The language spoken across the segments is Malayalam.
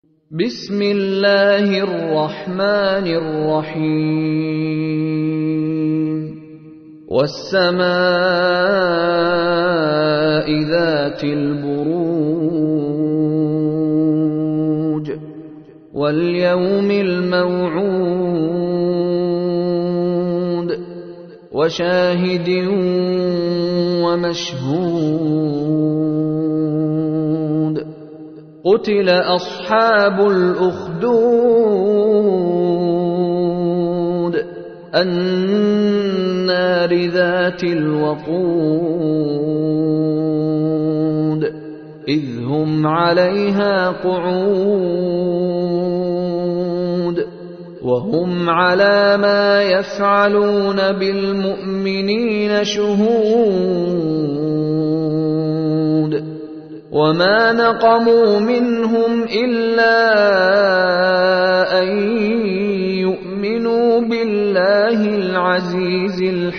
بسم الله الرحمن الرحيم والسماء ذات البروج واليوم الموعود وشاهد ومشهود قتل أصحاب الأخدود النار ذات الوقود إذ هم عليها قعود وهم على ما يفعلون بالمؤمنين شهود وما نقموا منهم إلا أن يؤمنوا بالله العزيز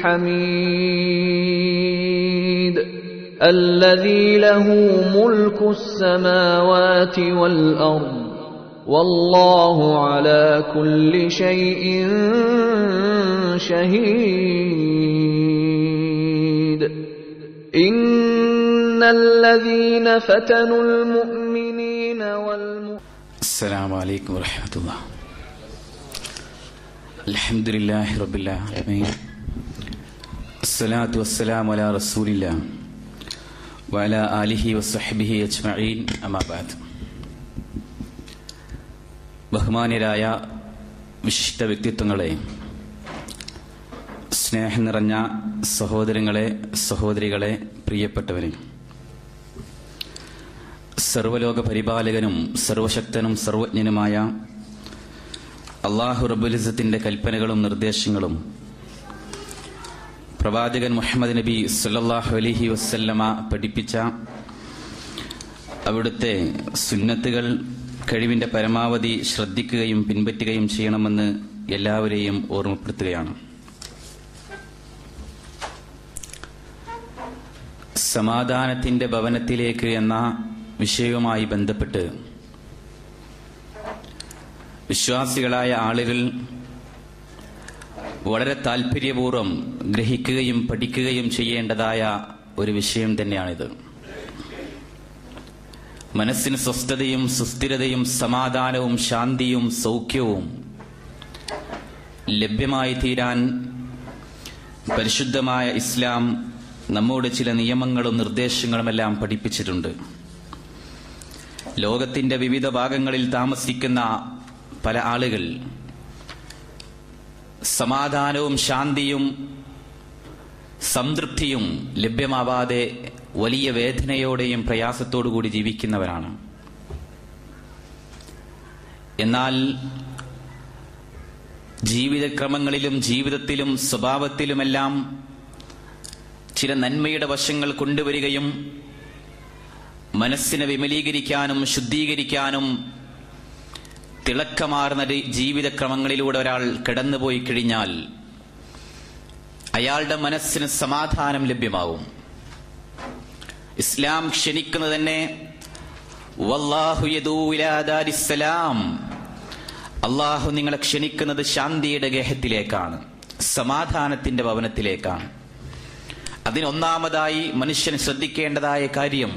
الحميد الذي له ملك السماوات والأرض والله على كل شيء شهيد إن الذين فتنوا المؤمنين والمؤمنين السلام عليكم ورحمة الله الحمد لله رب العالمين الصلاة والسلام على رسول الله وعلى آله وصحبه أجمعين أما بعد ബഹുമാന്യരായ വിശിഷ്ട വ്യക്തിത്വങ്ങളെ സ്നേഹം നിറഞ്ഞ സഹോദരങ്ങളെ സഹോദരികളെ പ്രിയപ്പെട്ടവരെ സർവലോക പരിപാലകനും സർവശക്തനും സർവജ്ഞനുമായ അള്ളാഹു റബുലിസത്തിന്റെ കൽപ്പനകളും നിർദ്ദേശങ്ങളും പ്രവാചകൻ മുഹമ്മദ് നബി സല്ലാഹു അലഹി വസ്ല്ലമ പഠിപ്പിച്ച അവിടുത്തെ സുന്നത്തുകൾ കഴിവിന്റെ പരമാവധി ശ്രദ്ധിക്കുകയും പിൻപറ്റുകയും ചെയ്യണമെന്ന് എല്ലാവരെയും ഓർമ്മപ്പെടുത്തുകയാണ് സമാധാനത്തിന്റെ ഭവനത്തിലേക്ക് എന്ന വിഷയവുമായി ബന്ധപ്പെട്ട് വിശ്വാസികളായ ആളുകൾ വളരെ താല്പര്യപൂർവ്വം ഗ്രഹിക്കുകയും പഠിക്കുകയും ചെയ്യേണ്ടതായ ഒരു വിഷയം തന്നെയാണിത് മനസ്സിന് സ്വസ്ഥതയും സുസ്ഥിരതയും സമാധാനവും ശാന്തിയും സൗഖ്യവും ലഭ്യമായി തീരാൻ പരിശുദ്ധമായ ഇസ്ലാം നമ്മോട് ചില നിയമങ്ങളും നിർദ്ദേശങ്ങളുമെല്ലാം പഠിപ്പിച്ചിട്ടുണ്ട് ലോകത്തിന്റെ വിവിധ ഭാഗങ്ങളിൽ താമസിക്കുന്ന പല ആളുകൾ സമാധാനവും ശാന്തിയും സംതൃപ്തിയും ലഭ്യമാവാതെ വലിയ വേദനയോടെയും പ്രയാസത്തോടു കൂടി ജീവിക്കുന്നവരാണ് എന്നാൽ ജീവിതക്രമങ്ങളിലും ജീവിതത്തിലും സ്വഭാവത്തിലുമെല്ലാം ചില നന്മയുടെ വശങ്ങൾ കൊണ്ടുവരികയും മനസ്സിനെ വിമലീകരിക്കാനും ശുദ്ധീകരിക്കാനും തിളക്കമാർന്ന ജീവിതക്രമങ്ങളിലൂടെ ഒരാൾ കടന്നുപോയി കഴിഞ്ഞാൽ അയാളുടെ മനസ്സിന് സമാധാനം ലഭ്യമാവും ഇസ്ലാം ക്ഷണിക്കുന്നത് തന്നെ അള്ളാഹു നിങ്ങളെ ക്ഷണിക്കുന്നത് ശാന്തിയുടെ ഗേഹത്തിലേക്കാണ് സമാധാനത്തിന്റെ ഭവനത്തിലേക്കാണ് അതിനൊന്നാമതായി മനുഷ്യൻ ശ്രദ്ധിക്കേണ്ടതായ കാര്യം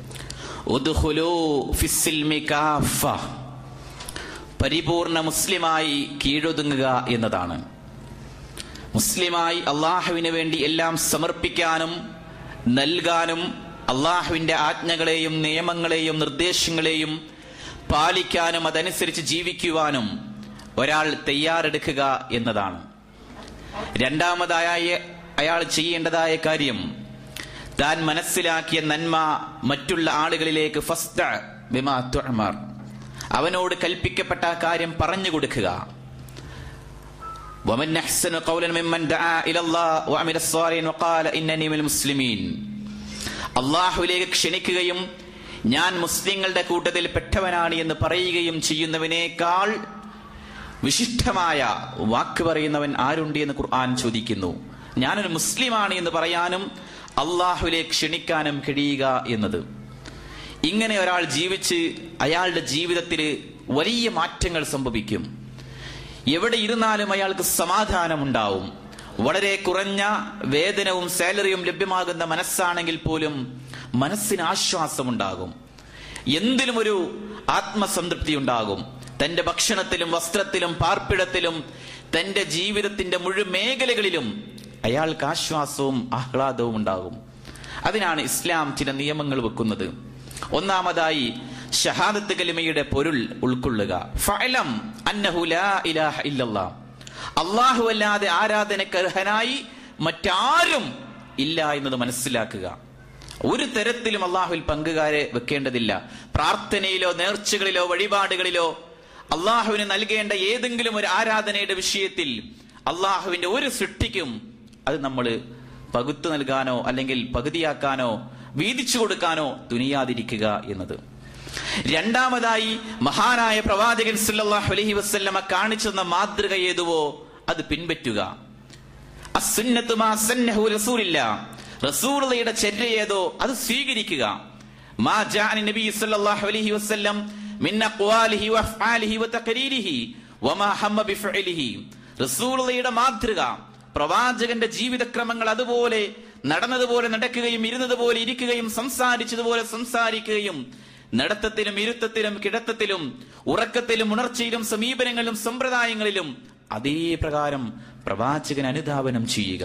പരിപൂർണ മുസ്ലിമായി കീഴൊതുങ്ങുക എന്നതാണ് മുസ്ലിമായി അള്ളാഹുവിന് വേണ്ടി എല്ലാം സമർപ്പിക്കാനും നൽകാനും അള്ളാഹുവിന്റെ ആജ്ഞകളെയും നിയമങ്ങളെയും നിർദ്ദേശങ്ങളെയും പാലിക്കാനും അതനുസരിച്ച് ജീവിക്കുവാനും ഒരാൾ തയ്യാറെടുക്കുക എന്നതാണ് രണ്ടാമതായ അയാൾ ചെയ്യേണ്ടതായ കാര്യം താൻ മനസ്സിലാക്കിയ നന്മ മറ്റുള്ള ആളുകളിലേക്ക് ഫസ്റ്റ് അവനോട് കൽപ്പിക്കപ്പെട്ട കാര്യം പറഞ്ഞു കൊടുക്കുക അള്ളാഹുലേക്ക് ക്ഷണിക്കുകയും ഞാൻ മുസ്ലിങ്ങളുടെ കൂട്ടത്തിൽ പെട്ടവനാണ് എന്ന് പറയുകയും ചെയ്യുന്നവനേക്കാൾ വിശിഷ്ടമായ വാക്ക് പറയുന്നവൻ ആരുണ്ട് എന്ന് ഖുർആൻ ചോദിക്കുന്നു ഞാനൊരു മുസ്ലിമാണ് എന്ന് പറയാനും അള്ളാഹുലേക്ക് ക്ഷണിക്കാനും കഴിയുക എന്നത് ഇങ്ങനെ ഒരാൾ ജീവിച്ച് അയാളുടെ ജീവിതത്തിൽ വലിയ മാറ്റങ്ങൾ സംഭവിക്കും എവിടെ ഇരുന്നാലും അയാൾക്ക് സമാധാനമുണ്ടാവും വളരെ കുറഞ്ഞ വേതനവും സാലറിയും ലഭ്യമാകുന്ന മനസ്സാണെങ്കിൽ പോലും മനസ്സിന് ആശ്വാസമുണ്ടാകും എന്തിലും ഒരു ആത്മസംതൃപ്തി ഉണ്ടാകും തന്റെ ഭക്ഷണത്തിലും വസ്ത്രത്തിലും പാർപ്പിടത്തിലും തന്റെ ജീവിതത്തിന്റെ മുഴു മേഖലകളിലും അയാൾക്ക് ആശ്വാസവും ആഹ്ലാദവും ഉണ്ടാകും അതിനാണ് ഇസ്ലാം ചില നിയമങ്ങൾ വെക്കുന്നത് ഒന്നാമതായി ഷഹാദത്ത് കലിമയുടെ പൊരുൾ ഉൾക്കൊള്ളുക ഫഅലം അന്നഹു ലാ ഇലാഹ ഇല്ലല്ലാഹ് അല്ലാഹു അല്ലാതെ ആരാധനക്ക് അർഹനായി മറ്റാരും ഇല്ല എന്നത് മനസ്സിലാക്കുക ഒരു തരത്തിലും അള്ളാഹുവിൽ പങ്കുകാരെ വെക്കേണ്ടതില്ല പ്രാർത്ഥനയിലോ നേർച്ചകളിലോ വഴിപാടുകളിലോ അള്ളാഹുവിന് നൽകേണ്ട ഏതെങ്കിലും ഒരു ആരാധനയുടെ വിഷയത്തിൽ അള്ളാഹുവിന്റെ ഒരു സൃഷ്ടിക്കും അത് നമ്മൾ പകുത്തു നൽകാനോ അല്ലെങ്കിൽ പകുതിയാക്കാനോ വീതിച്ചു കൊടുക്കാനോ തുനിയാതിരിക്കുക എന്നത് രണ്ടാമതായി മഹാനായ പ്രവാചകൻ സല്ലല്ലാഹു അലൈഹി വസല്ലമ കാണിച്ചു തന്ന മാതൃക ഏതുവോ അത് പിൻപറ്റുക അസുന്നത്തു മാ സന്നഹു റസൂലില്ല റസൂലുള്ളയുടെ ചര്യ ഏതോ അത് സ്വീകരിക്കുക മാ ജാഅനി നബി സല്ലല്ലാഹു അലൈഹി വസല്ലം മിൻ അഖ്വാലിഹി വഅഫ്ആലിഹി വതഖരീരിഹി വമാ ഹമ്മ ബിഫഇലിഹി റസൂലുള്ളയുടെ മാതൃക പ്രവാചകന്റെ ജീവിതക്രമങ്ങൾ അതുപോലെ നടന്നതുപോലെ നടക്കുകയും ഇരുന്നതുപോലെ ഇരിക്കുകയും സംസാരിച്ചതുപോലെ സംസാരിക്കുകയും നടത്തത്തിലും ഇരുത്തത്തിലും കിടത്തത്തിലും ഉറക്കത്തിലും ഉണർച്ചയിലും സമീപനങ്ങളിലും സമ്പ്രദായങ്ങളിലും അതേ പ്രകാരം പ്രവാചകൻ അനുധാവനം ചെയ്യുക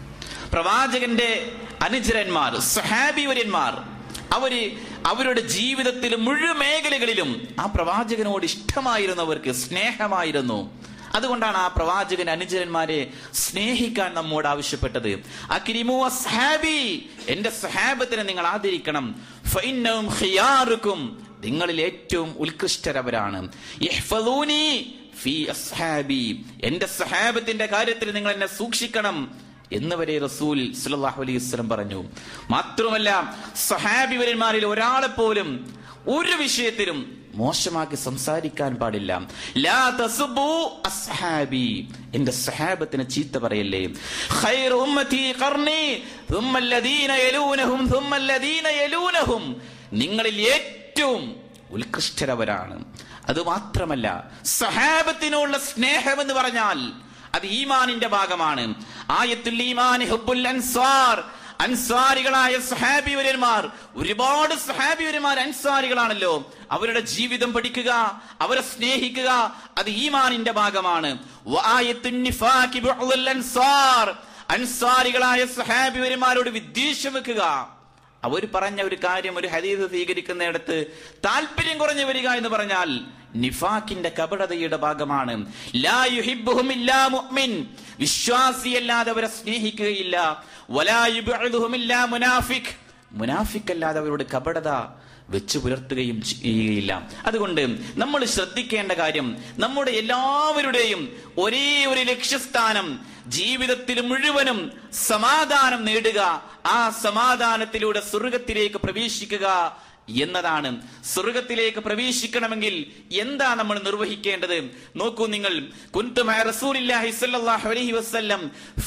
പ്രവാചകന്റെ അനുചരന്മാർ സഹാബിവര്യന്മാർ അവര് അവരുടെ ജീവിതത്തിൽ മുഴുവൻ മേഖലകളിലും ആ പ്രവാചകനോട് ഇഷ്ടമായിരുന്നവർക്ക് സ്നേഹമായിരുന്നു അതുകൊണ്ടാണ് ആ പ്രവാചകൻ അനുചരന്മാരെ സ്നേഹിക്കാൻ നമ്മോട് ആവശ്യപ്പെട്ടത് അക്രിമു അസ്ഹാബി എന്റെ സഹാബത്തിനെ നിങ്ങൾ ആദരിക്കണം ഫൈന്നവും ഖിയാറുക്കും നിങ്ങളിൽ ഏറ്റവും ഉത്കൃഷ്ടരവരാണ് ഇഹ്ഫദൂനി ഫീ അസ്ഹാബി എന്റെ സഹാബത്തിന്റെ കാര്യത്തിൽ നിങ്ങൾ എന്നെ സൂക്ഷിക്കണം എന്നവരെ റസൂൽ സല്ലല്ലാഹു അലൈഹി വസല്ലം പറഞ്ഞു മാത്രമല്ല സഹാബിവരന്മാരിൽ ഒരാളെ പോലും ഒരു വിഷയത്തിലും മോശമാക്കി സംസാരിക്കാൻ പാടില്ല ലാ തസുബു അസ്ഹാബി എന്റെ സഹാബത്തിനെ ചീത്ത പറയല്ലേ ഖൈർ ഉമ്മതി ഖർനി ثم الذين يلونهم ثم الذين يلونهم നിങ്ങളിൽ ഏറ്റവും ഉത്കൃഷ്ടരവരാണ് അത് മാത്രമല്ല സഹാബത്തിനുള്ള സ്നേഹം എന്ന് പറഞ്ഞാൽ അത് ഈമാനിന്റെ ഭാഗമാണ് ആയത്തുൽ ഈമാൻ ഹുബ്ബുൽ അൻസാർ അൻസാരികളായ സഹാബിവര്യന്മാർ ഒരുപാട് സഹാബിവര്യന്മാർ അൻസാരികളാണല്ലോ അവരുടെ ജീവിതം പഠിക്കുക അവരെ സ്നേഹിക്കുക അത് ഈമാനിന്റെ ഭാഗമാണ് വആയത്തുൻ നിഫാഖി ബുഅ്ദുൽ അൻസാർ അൻസാരികളായ സഹാബിവര്യന്മാരോട് വിദ്വേഷം വെക്കുക അവർ പറഞ്ഞ ഒരു കാര്യം ഒരു ഹദീസ് സ്വീകരിക്കുന്നിടത്ത് താല്പര്യം കുറഞ്ഞു വരിക എന്ന് പറഞ്ഞാൽ നിഫാക്കിന്റെ കപടതയുടെ ഭാഗമാണ് ലാ യുഹിബ്ബുഹും ഇല്ലാ മുഅ്മിൻ വിശ്വാസിയല്ലാതെ അവരെ സ്നേഹിക്കുകയില്ല വലാ യുബ്ഇദുഹും ഇല്ലാ മുനാഫിഖ് മുനാഫിക് അല്ലാതെ അവരോട് കപടത വെച്ചു പുലർത്തുകയും ചെയ്യുകയില്ല അതുകൊണ്ട് നമ്മൾ ശ്രദ്ധിക്കേണ്ട കാര്യം നമ്മുടെ എല്ലാവരുടെയും ഒരേ ഒരു ലക്ഷ്യസ്ഥാനം ജീവിതത്തിൽ മുഴുവനും സമാധാനം നേടുക ആ സമാധാനത്തിലൂടെ സ്വർഗത്തിലേക്ക് പ്രവേശിക്കുക എന്നതാണ് സ്വർഗത്തിലേക്ക് പ്രവേശിക്കണമെങ്കിൽ എന്താ നമ്മൾ നിർവഹിക്കേണ്ടത് നോക്കൂ നിങ്ങൾ കുന്തുമായ റസൂലില്ലാഹി സ്വല്ലല്ലാഹു അലൈഹി വസല്ലം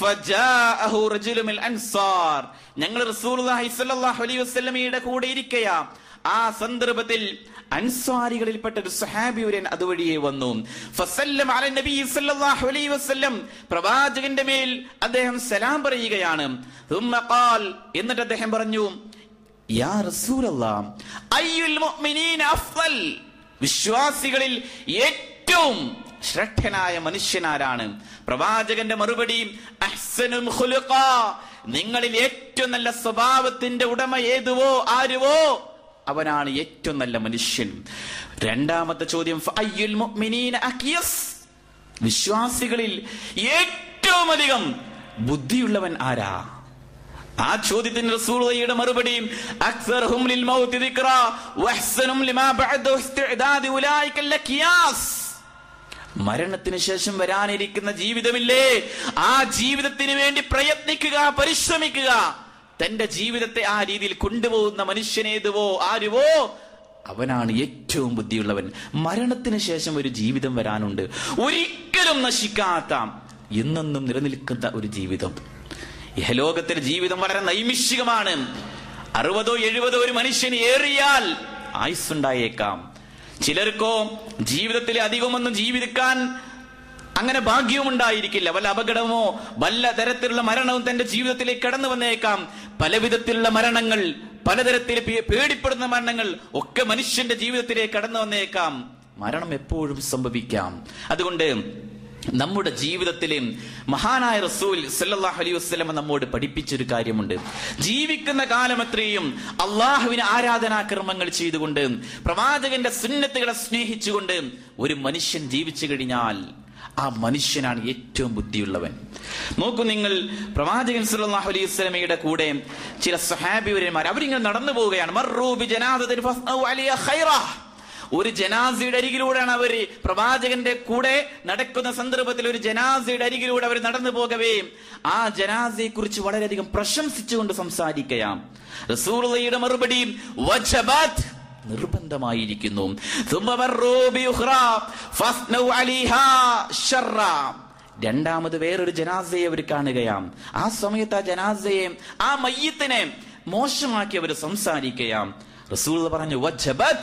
ഫജാഅഹു റജുലുൻ മിൽ അൻസാർ ഞങ്ങൾ റസൂലുള്ളാഹി സ്വല്ലല്ലാഹു അലൈഹി വസല്ലമയുടെ കൂടെ ഇരിക്കയാ ആ സന്ദർഭത്തിൽ അൻസ്വാരികളിൽപ്പെട്ട ഒരു സഹാബിയുരൻ അതുവഴിയെ വന്നു ഫസല്ലം അല നബി സല്ലല്ലാഹു അലൈഹി വസല്ലം പ്രവാചകന്റെ മേൽ അദ്ദേഹം സലാം പറയുകയാണ് ثم قال എന്നിട്ട് അദ്ദേഹം പറഞ്ഞു യാ റസൂലല്ലാഹ് അയ്യുൽ മുഅ്മിനീന അഫ്ളൽ വിശ്വാസികളിൽ ഏറ്റവും ശ്രദ്ധനായ മനുഷ്യനാരാണ് പ്രവാചകന്റെ മറുപടി അഹ്സനും ഖുലുഖാ നിങ്ങളിൽ ഏറ്റവും നല്ല സ്വഭാവത്തിന്റെ ഉടമ ഏതുവോ ആരുവോ അവനാണ് ഏറ്റവും നല്ല മനുഷ്യൻ രണ്ടാമത്തെ ചോദ്യം ഫഅയ്യുൽ മുഅ്മിനീന അഖിയസ് വിശ്വാസികളിൽ ഏറ്റവും അധികം ബുദ്ധിയുള്ളവൻ ആരാ ആ ചോദ്യത്തിന് റസൂലുള്ളാഹിയുടെ മറുപടിയും അക്സർഹും ലിൽ മൗതി ദിക്റ വഹ്സനും ലിമാ ബഅദഹു ഇസ്തിഅദാദി ഉലൈക ലഖിയാസ് മരണത്തിന് ശേഷം വരാനിരിക്കുന്ന ജീവിതമില്ലേ ആ ജീവിതത്തിന് വേണ്ടി പ്രയത്നിക്കുക പരിശ്രമിക്കുക തന്റെ ജീവിതത്തെ ആ രീതിയിൽ കൊണ്ടുപോകുന്ന മനുഷ്യനേതുവോ ആരുവോ അവനാണ് ഏറ്റവും ബുദ്ധിയുള്ളവൻ മരണത്തിന് ശേഷം ഒരു ജീവിതം വരാനുണ്ട് ഒരിക്കലും നശിക്കാത്ത എന്നെന്നും നിലനിൽക്കുന്ന ഒരു ജീവിതം ഇഹലോകത്തിലെ ജീവിതം വളരെ നൈമിഷികമാണ് അറുപതോ എഴുപതോ ഒരു മനുഷ്യന് ഏറിയാൽ ആയുസ്സുണ്ടായേക്കാം ചിലർക്കോ ജീവിതത്തിൽ അധികമൊന്നും ജീവിക്കാൻ അങ്ങനെ ഭാഗ്യവും ഉണ്ടായിരിക്കില്ല വല്ല അപകടമോ വല്ല തരത്തിലുള്ള മരണവും തന്റെ ജീവിതത്തിലേക്ക് കടന്നു വന്നേക്കാം പല വിധത്തിലുള്ള മരണങ്ങൾ പലതരത്തിൽ പേ- പേടിപ്പെടുന്ന മരണങ്ങൾ ഒക്കെ മനുഷ്യന്റെ ജീവിതത്തിലേക്ക് കടന്നു വന്നേക്കാം മരണം എപ്പോഴും സംഭവിക്കാം അതുകൊണ്ട് നമ്മുടെ ജീവിതത്തിലെ മഹാനായ റസൂൽ സല്ലല്ലാഹു അലൈഹി വസല്ലം നമ്മോട് പഠിപ്പിച്ചൊരു കാര്യമുണ്ട് ജീവിക്കുന്ന കാലം അത്രയും അള്ളാഹുവിന് ആരാധനാക്രമങ്ങൾ ചെയ്തുകൊണ്ട് പ്രവാചകന്റെ സുന്നത്തുകളെ സ്നേഹിച്ചുകൊണ്ട് ഒരു മനുഷ്യൻ ജീവിച്ചു കഴിഞ്ഞാൽ ആ മനുഷ്യനാണ് ഏറ്റവും ബുദ്ധിയുള്ളവൻ നോക്കൂ നിങ്ങൾ പ്രവാചകൻ സല്ലല്ലാഹു അലൈഹി വസല്ലമയുടെ കൂടെ ചില സഹാബിവരന്മാർ അവരിങ്ങനെ നടന്നു പോവുകയാണ് മർറൂ ബി ജനാസത്തിൻ ഫസ്അു അലൈഹ ഖൈറ ഒരു ജനാസയുടെ അരികിലൂടെയാണ് അവര് പ്രവാചകന്റെ കൂടെ നടക്കുന്ന സന്ദർഭത്തിൽ ഒരു ജനാസയുടെ അരികിലൂടെ അവർ നടന്നു പോകവേ ആ ജനാസയെ കുറിച്ച് വളരെയധികം പ്രശംസിച്ചുകൊണ്ട് സംസാരിക്കുകയാം റസൂലുള്ളയുടെ മറുപടി വജബത് നിർബന്ധമായിരിക്കുന്നു ثم مروا بأخرى فاثنوا عليها شرا. രണ്ടാമത് വേറൊരു ജനാസയെ അവർ കാണുകയാം ആ സമയത്ത് ആ ജനാസയെ ആ മയ്യത്തിനെ മോശമാക്കി അവർ സംസാരിക്കുകയാം റസൂൽ പറഞ്ഞു വജബത്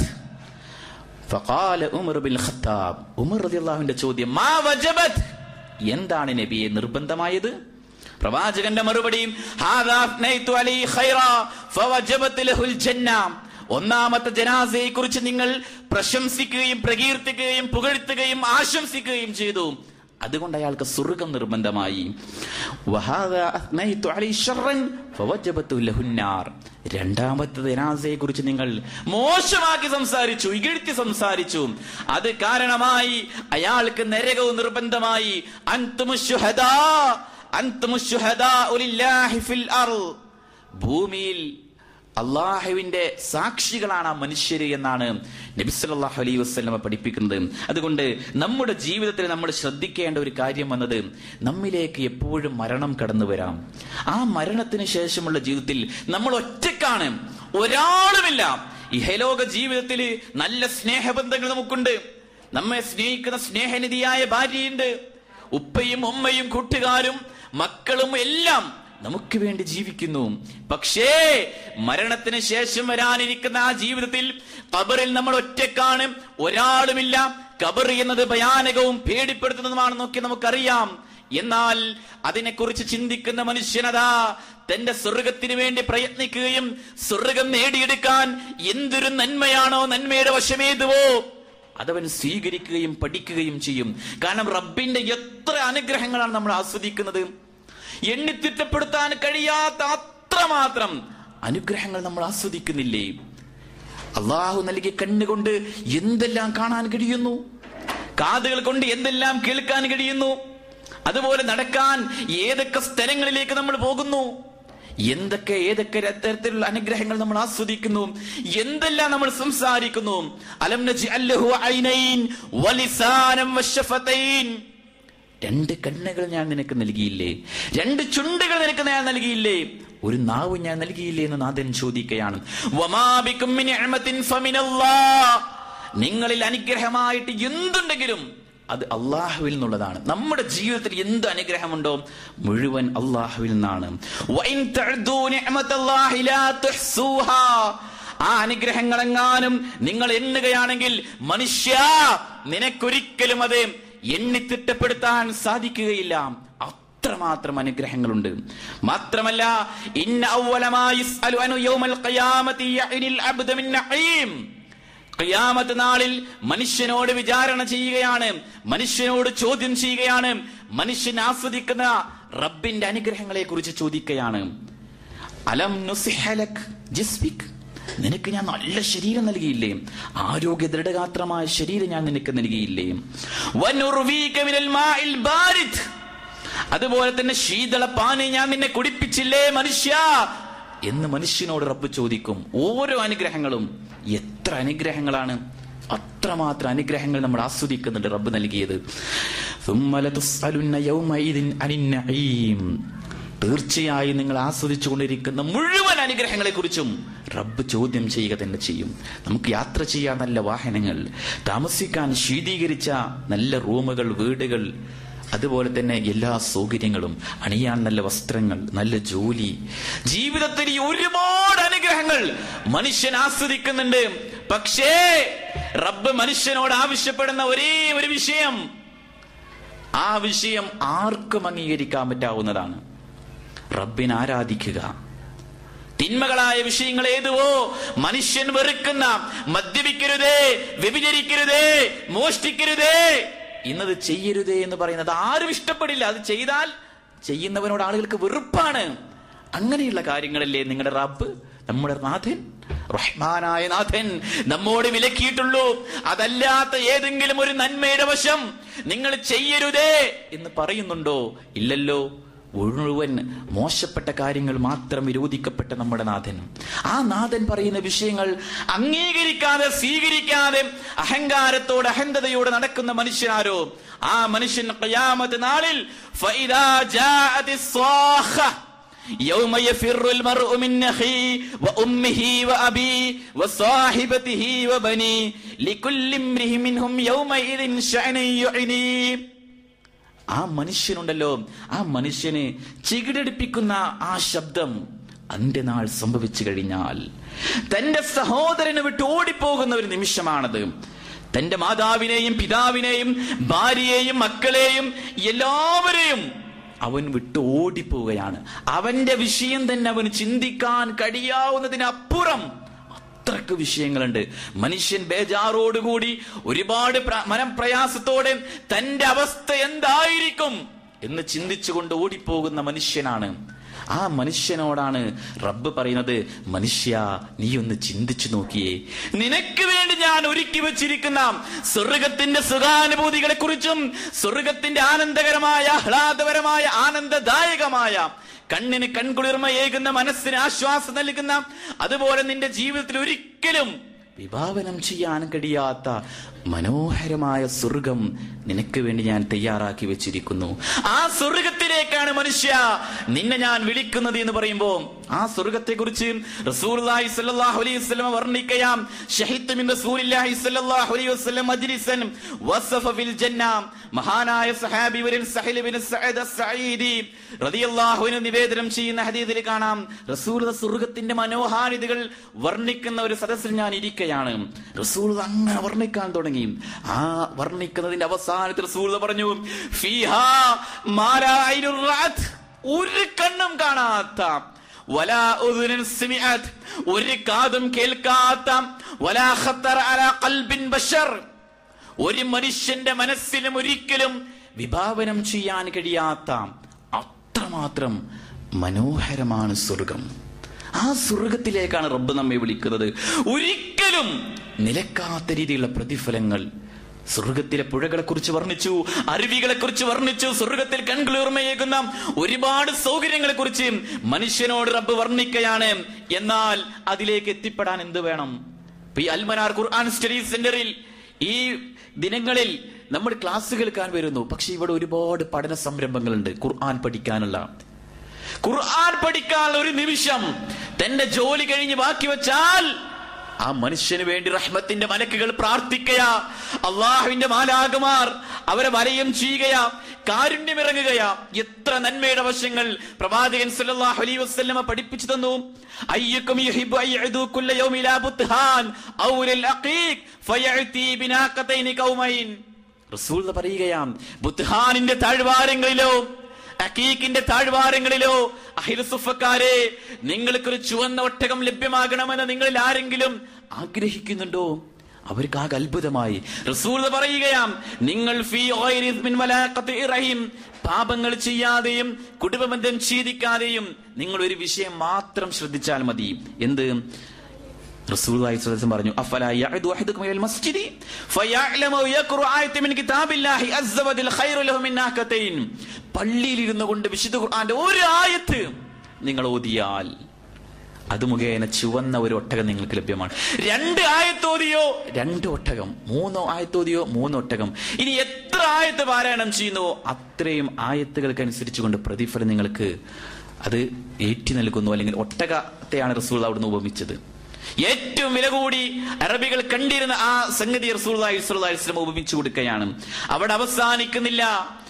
ഫഖാല ഉമർ ബിൻ ഖത്താബ് ഉമർ റളിയല്ലാഹുവിന്റെ ചോദ്യം മാ വജബത് എന്താണ് നബിയെ നിർബന്ധമായത് പ്രവാചകന്റെ മറുപടിയും ഹാദാ അഫ്നൈതു അലൈഹി ഖൈറ ഫവജബത് ലഹുൽ ജന്ന ഒന്നാമത്തെ ജനാസയെ കുറിച്ച് നിങ്ങൾ പ്രശംസിക്കുകയും പ്രകീർത്തിക്കുകയും പുകഴ്ത്തുകയും ആശംസിക്കുകയും ചെയ്തു അതുകൊണ്ട് അയാൾക്ക് സ്വർഗം നിർബന്ധമായി വഹാദാ അഫ്നൈതു അലൈഹി ശർറൻ ഫവജബതു ലഹുന്നാർ രണ്ടാമത്തെ ജനാസയെ കുറിച്ച് നിങ്ങൾ മോശമാക്കി സംസാരിച്ചു ഇകഴ്ത്തി സംസാരിച്ചു അത് കാരണമായി അയാൾക്ക് നരകവും നിർബന്ധമായി അന്തുമുശുഹദാ അന്തുമുശുഹദാ ഉലില്ലാഹി ഫിൽ അർള് ഭൂമിയിൽ അള്ളാഹുവിന്റെ സാക്ഷികളാണ് ആ മനുഷ്യര് എന്നാണ് നബി സല്ലല്ലാഹു അലൈഹി വസല്ലമ പഠിപ്പിക്കുന്നത് അതുകൊണ്ട് നമ്മുടെ ജീവിതത്തിൽ നമ്മൾ ശ്രദ്ധിക്കേണ്ട ഒരു കാര്യം വന്നത് നമ്മിലേക്ക് എപ്പോഴും മരണം കടന്നു വരാം ആ മരണത്തിന് ശേഷമുള്ള ജീവിതത്തിൽ നമ്മൾ ഒറ്റക്കാണ് ഒരാളുമില്ല ഇഹലോക ജീവിതത്തിൽ നല്ല സ്നേഹബന്ധങ്ങൾ നമുക്കുണ്ട് നമ്മെ സ്നേഹിക്കുന്ന സ്നേഹനിധിയായ ഭാര്യയുണ്ട് ഉപ്പയും ഉമ്മയും കൂട്ടുകാരും മക്കളും എല്ലാം നമുക്ക് വേണ്ടി ജീവിക്കുന്നു പക്ഷേ മരണത്തിന് ശേഷം വരാനിരിക്കുന്ന ആ ജീവിതത്തിൽ കബറിൽ നമ്മൾ ഒറ്റക്കാണ് ഒരാളുമില്ല കബർ എന്നത് ഭയാനകവും പേടിപ്പെടുത്തുന്നതുമാണെന്നൊക്കെ നമുക്കറിയാം എന്നാൽ അതിനെക്കുറിച്ച് ചിന്തിക്കുന്ന മനുഷ്യനതാ തന്റെ സ്വർഗത്തിന് വേണ്ടി പ്രയത്നിക്കുകയും സ്വർഗം നേടിയെടുക്കാൻ എന്തൊരു നന്മയാണോ നന്മയുടെ വശമേതുവോ അതവൻ സ്വീകരിക്കുകയും പഠിക്കുകയും ചെയ്യും കാരണം റബ്ബിന്റെ എത്ര അനുഗ്രഹങ്ങളാണ് നമ്മൾ ആസ്വദിക്കുന്നത് എണ്ണിത്തിട്ടപ്പെടുത്താൻ കഴിയാത്ത അത്രമാത്രം അനുഗ്രഹങ്ങൾ നമ്മൾ ആസ്വദിക്കുന്നില്ലേ അള്ളാഹു നൽകിയ കണ്ണുകൊണ്ട് എന്തെല്ലാം കാണാൻ കഴിയുന്നു കാതുകൾ കൊണ്ട് എന്തെല്ലാം കേൾക്കാൻ കഴിയുന്നു അതുപോലെ നടക്കാൻ ഏതൊക്കെ സ്ഥലങ്ങളിലേക്ക് നമ്മൾ പോകുന്നു എന്തൊക്കെ ഏതൊക്കെ തരത്തിലുള്ള അനുഗ്രഹങ്ങൾ നമ്മൾ ആസ്വദിക്കുന്നു എന്തെല്ലാം നമ്മൾ സംസാരിക്കുന്നു അലം നജ്അല്ലഹു ഐനൈൻ വലിസാനം വശഫതൈൻ രണ്ട് കണ്ണുകൾ ഞാൻ നിനക്ക് നൽകിയില്ലേ രണ്ട് ചുണ്ടുകൾ നിനക്ക് ഞാൻ നൽകിയില്ലേ ഒരു നാവ് ഞാൻ നൽകിയില്ലേ എന്ന് നാഥൻ ചോദിക്കുകയാണ് വമാ ബിക്കും മിൻ നിഅമത്തിൻ ഫമിനല്ലാഹ്. നിങ്ങളിൽ അനുഗ്രഹമായിട്ട് എന്തുണ്ടെങ്കിലും അത് അള്ളാഹുവിൽ നിന്നുള്ളതാണ് നമ്മുടെ ജീവിതത്തിൽ എന്ത് അനുഗ്രഹമുണ്ടോ മുഴുവൻ അള്ളാഹുവിൽ നിന്നാണ് വഇൻ തഅദൂ നിഅമത്തല്ലാഹി ലാ തുഹ്സൂഹാ. ആ അനുഗ്രഹങ്ങളെങ്ങാനും നിങ്ങൾ എണ്ണുകയാണെങ്കിൽ മനുഷ്യ നിനക്കൊരിക്കലും അത് എണ്ണിത്തിട്ടപ്പെടുത്താൻ സാധിക്കുകയില്ല അത്രമാത്രം അനുഗ്രഹങ്ങളുണ്ട് മാത്രമല്ല ഇന്ന അവലമായി യസ്അലു അനു യൗമൽ ഖിയാമത്തി യഅനിൽ അബ്ദ മിൻ നഈം ഖിയാമത്ത് നാളിൽ മനുഷ്യനോട് വിചാരണ ചെയ്യുകയാണ് മനുഷ്യനോട് ചോദ്യം ചെയ്യുകയാണ് മനുഷ്യൻ ആസ്വദിക്കുന്ന റബ്ബിന്റെ അനുഗ്രഹങ്ങളെ കുറിച്ച് ചോദിക്കുകയാണ് അലം നുസിഹലക് ജിസ്മിക് നിനക്ക് ഞാൻ നല്ല ശരീരം നൽകിയില്ലേ ആരോഗ്യ ദൃഢഗാത്രമായ ശരീരം ഞാൻ നിനക്ക് നൽകിയില്ലേ വനുർവീക മിനൽ മാഇൽ ബാരിദ് അതുപോലെ തന്നെ ശീതള പാനി ഞാൻ നിന്നെ കുടിപ്പിച്ചില്ലേ മനുഷ്യ എന്ന് മനുഷ്യനോട് റബ്ബ് ചോദിക്കും ഓരോ അനുഗ്രഹങ്ങളും എത്ര അനുഗ്രഹങ്ങളാണ് അത്രമാത്രം അനുഗ്രഹങ്ങൾ നമ്മൾ ആസ്വദിക്കുന്നുണ്ട് റബ്ബ് നൽകിയത് ثم لتسألن يومئذ عن النعيم. തീർച്ചയായും നിങ്ങൾ ആസ്വദിച്ചുകൊണ്ടിരിക്കുന്ന മുഴുവൻ അനുഗ്രഹങ്ങളെ കുറിച്ചും റബ്ബ് ചോദ്യം ചെയ്യുക തന്നെ ചെയ്യും നമുക്ക് യാത്ര ചെയ്യാൻ നല്ല വാഹനങ്ങൾ താമസിക്കാൻ ശീതീകരിച്ച നല്ല റൂമുകൾ വീടുകൾ അതുപോലെ തന്നെ എല്ലാ സൗകര്യങ്ങളും അണിയാൻ നല്ല വസ്ത്രങ്ങൾ നല്ല ജോലി ജീവിതത്തിൽ ഈ ഒരുപാട് അനുഗ്രഹങ്ങൾ മനുഷ്യൻ ആസ്വദിക്കുന്നുണ്ട് പക്ഷേ റബ്ബ് മനുഷ്യനോട് ആവശ്യപ്പെടുന്ന ഒരേ ഒരു വിഷയം ആ വിഷയം ആർക്കും അംഗീകരിക്കാൻ പറ്റാവുന്നതാണ് റബ്ബിനെ ആരാധിക്കുക തിന്മകളായ വിഷയങ്ങൾ ഏതുവോ മനുഷ്യൻ വെറുക്കുന്ന മദ്യപിക്കരുതേ വ്യഭിചരിക്കരുതേ മോഷ്ടിക്കരുതേ ഇന്നത് ചെയ്യരുതേ എന്ന് പറയുന്നത് ആരും ഇഷ്ടപ്പെടില്ല അത് ചെയ്താൽ ചെയ്യുന്നവനോട് ആളുകൾക്ക് വെറുപ്പാണ് അങ്ങനെയുള്ള കാര്യങ്ങളല്ലേ നിങ്ങളുടെ റബ്ബ് നമ്മുടെ നാഥൻ റഹ്മാനായ നാഥൻ നമ്മോട് വിലക്കിയിട്ടുള്ളൂ അതല്ലാത്ത ഏതെങ്കിലും ഒരു നന്മയുടെ വശം നിങ്ങൾ ചെയ്യരുതേ എന്ന് പറയുന്നുണ്ടോ ഇല്ലല്ലോ മുഴുവൻ മോശപ്പെട്ട കാര്യങ്ങൾ മാത്രം വിരോധിക്കപ്പെട്ട നമ്മുടെ നാഥൻ ആ നാഥൻ പറയുന്ന വിഷയങ്ങൾ അംഗീകരിക്കാതെ സ്വീകരിക്കാതെ അഹങ്കാരത്തോട് അഹന്തതയോടെ നടക്കുന്ന മനുഷ്യനാരോ ആ മനുഷ്യൻ ഖിയാമത്ത് നാളിൽ ഫൈദാ ജാഅതിസ് സ്വാഖ يوم يفر المرء من أخيه وأمه وأبيه وصاحبته وبنيه لكل امرئ منهم يومئذ شأن يعنيه ആ മനുഷ്യനുണ്ടല്ലോ ആ മനുഷ്യന് ചികിടടിപ്പിക്കുന്ന ആ ശബ്ദം അന്ത്യനാൾ സംഭവിച്ചു കഴിഞ്ഞാൽ തന്റെ സഹോദരനെ വിട്ട് ഓടിപ്പോകുന്ന ഒരു നിമിഷമാണത് തന്റെ മാതാവിനെയും പിതാവിനെയും ഭാര്യയെയും മക്കളെയും എല്ലാവരെയും അവൻ വിട്ട് ഓടിപ്പോവുകയാണ് അവന്റെ വിഷയം തന്നെ അവന് ചിന്തിക്കാൻ കഴിയാവുന്നതിനപ്പുറം അത്രക്ക് വിഷയങ്ങളുണ്ട് മനുഷ്യൻ ബേജാറോടുകൂടി ഒരുപാട് പ്ര- മനപ്രയാസത്തോടെ തന്റെ അവസ്ഥ എന്തായിരിക്കും എന്ന് ചിന്തിച്ചുകൊണ്ട് ഓടിപ്പോകുന്ന മനുഷ്യനാണ് ആ മനുഷ്യനോടാണ് റബ്ബ് പറയുന്നത് മനുഷ്യ നീ ഒന്ന് ചിന്തിച്ചു നോക്കിയേ നിനക്ക് വേണ്ടി ഞാൻ ഒരുക്കി വെച്ചിരിക്കുന്ന സ്വർഗത്തിന്റെ സുഖാനുഭൂതികളെ കുറിച്ചും സ്വർഗത്തിന്റെ ആനന്ദകരമായ ആഹ്ലാദപരമായ ആനന്ദദായകമായ കണ്ണിന് കൺകുളിർമയേകുന്ന മനസ്സിന് ആശ്വാസം നൽകുന്ന അതുപോലെ നിന്റെ ജീവിതത്തിൽ ഒരിക്കലും വിഭാവനം ചെയ്യാൻ കഴിയാത്ത മനോഹരമായ സ്വർഗം നിനക്ക് വേണ്ടി ഞാൻ തയ്യാറാക്കി വെച്ചിരിക്കുന്നു ആ സ്വർഗത്തിലേക്കാണ് മനുഷ്യ നിന്നെ ഞാൻ വിളിക്കുന്നത് എന്ന് പറയുമ്പോ ആ സ്വർഗത്തെ കുറിച്ച് റസൂലുള്ളാഹി സ്വല്ലല്ലാഹു അലൈഹി വസല്ലം വർണ്ണിക്കയാം ഷഹിദ് മിൻ റസൂലില്ലാഹി സ്വല്ലല്ലാഹു അലൈഹി വസല്ലം മജ്ലിസൻ വസഫ ഫിൽ ജന്ന മഹാനായ സഹാബി വരിൽ സഹൽ ബിൻ സഅദ് അസ്-സഈദി റളിയല്ലാഹു അൻഹു നിവേദനം ചെയ്യുന്ന ഹദീസിൽ കാണാം റസൂൽ സ്വർഗത്തിന്റെ മനോഹാരിതകൾ വർണ്ണിക്കുന്ന ഒരു സദസ്സിൽ ഞാൻ ഇരിക്കുകയാണ് റസൂൽ അങ്ങനെ വർണ്ണിക്കാൻ തുടങ്ങി ആ വർണ്ണിക്കുന്നതിന്റെ അവസാനത്തിൽ റസൂൽ പറഞ്ഞു ഫീഹാ മാ ലാ ഐനുർ റഅത്. ഒരു കണ്ണും കാണാത്ത വലാ ഉദുനുൻ സിമിഅത്. ഒരു കാതും കേൾക്കാത്ത വലാ ഖത്തറ അലാ ഖൽബിൻ ബശർ ഒരു മനുഷ്യന്റെ മനസ്സിലും ഒരിക്കലും വിഭാവനം ചെയ്യാൻ കഴിയാത്ത അത്രമാത്രം മനോഹരമാണ് സ്വർഗം ആ സ്വർഗത്തിലേക്കാണ് റബ്ബ് നമ്മെ വിളിക്കുന്നത് ഒരിക്കലും നിലക്കാത്ത രീതിയിലുള്ള പ്രതിഫലങ്ങൾ സ്വർഗത്തിലെ പുഴകളെ കുറിച്ച് വർണ്ണിച്ചു അരുവികളെ കുറിച്ച് വർണ്ണിച്ചു സ്വർഗത്തിൽ കൺകുളിർമയേകുന്ന ഒരുപാട് സൗകര്യങ്ങളെ കുറിച്ച് മനുഷ്യനോട് റബ്ബ് വർണ്ണിക്കുകയാണ് എന്നാൽ അതിലേക്ക് എത്തിപ്പെടാൻ എന്ത് വേണം ഇപ്പൊ ഈ അൽമനാർ ഖുർആൻ സ്റ്റഡി സെന്ററിൽ ഈ ദിനങ്ങളിൽ നമ്മൾ ക്ലാസ് കേൾക്കാൻ വരുന്നു പക്ഷെ ഇവിടെ ഒരുപാട് പഠന സംരംഭങ്ങളുണ്ട് ഖുർആൻ പഠിക്കാനുള്ള ഖുർആൻ പഠിക്കാൻ ഒരു നിമിഷം തന്റെ ജോലി കഴിഞ്ഞ് ബാക്കി വെച്ചാൽ ആ മനുഷ്യന് വേണ്ടി റഹ്മത്തിന്റെ മലക്കുകൾ പ്രാർത്ഥിക്കയാ അള്ളാഹുവിന്റെ മാലാകുമാർ അവരെ വലയം ചെയ്യുകയാ കാരുണ്യമിറങ്ങുകയാ എത്ര നന്മയുടെ വശങ്ങൾ പ്രവാചകൻ സല്ലല്ലാഹു അലൈഹി വസല്ലമ പഠിപ്പിച്ചു തന്നു അയ്യക്കും യുഹിബ്ബു അയ്യദു കുല്ല യൗമി ലാ ബുത്ഹാൻ ഔ ലിൽ അഖീഖ് ഫയഅതി ബിനാഖതൈനി ഖൗമൈൻ റസൂൽ പറയുകയാം ബുത്ഹാനിന്റെ താഴ്വാരങ്ങളിലോ അക്കീക്കിന്റെ താഴ്വാരങ്ങളിലോ അഹിലസുഫക്കാരെ നിങ്ങൾക്കൊരു ചുവന്ന ഒട്ടകം ലഭ്യമാകണമെന്ന് നിങ്ങളിൽ ആരെങ്കിലും ആഗ്രഹിക്കുന്നുണ്ടോ അവർക്ക് ആകെ അത്ഭുതമായി റസൂൽ പറയുകയാം നിങ്ങൾ ഫീ ഗൈരി മിൻ വലാഖത്തി റഹീം പാപങ്ങൾ ചെയ്യാതെയും കുടുംബബന്ധം ഛേദിക്കാതെയും നിങ്ങൾ ഒരു വിഷയം മാത്രം ശ്രദ്ധിച്ചാൽ മതി എന്ത് റസൂലുള്ളാഹി സ്വല്ലല്ലാഹു അലൈഹി വസല്ലം പറഞ്ഞു അഫലാ യഅദു അഹദുക്കും ഇലൽ മസ്ജിദി ഫയഅലമു യഖറു ആയത മിൻ കിതാബില്ലാഹി അസ്സ വജൽ ഖൈറു ലഹു മിൻ നാകതൈൻ പള്ളിയിൽ ഇരുന്നു കൊണ്ട് വിശുദ്ധ ഖുർആന്റെ ഒരു ആയത്ത് നിങ്ങൾ ഓതിയാൽ അത് മുഖേന ചുവന്ന ഒരു ഒട്ടകം നിങ്ങൾക്ക് ലഭ്യമാണ് രണ്ട് ആയത്തോതിയോ രണ്ട് ഒട്ടകം മൂന്നോ ആയത്തോതിയോ മൂന്ന് ഒട്ടകം ഇനി എത്ര ആയത്ത് പാരായണം ചെയ്യുന്നുവോ അത്രയും ആയത്തുകൾക്ക് അനുസരിച്ചുകൊണ്ട് പ്രതിഫലം നിങ്ങൾക്ക് അത് ഏറ്റി നൽകുന്നു അല്ലെങ്കിൽ ഒട്ടകത്തെയാണ് റസൂൽ അവിടുന്ന് ഉപമിച്ചത് ഏറ്റവും വില കൂടി അറബികൾ കണ്ടിരുന്ന ആ സംഗതി റസൂൽ വസ്ലം ഉപമിച്ചു കൊടുക്കുകയാണ് അവിടെ അവസാനിക്കുന്നില്ല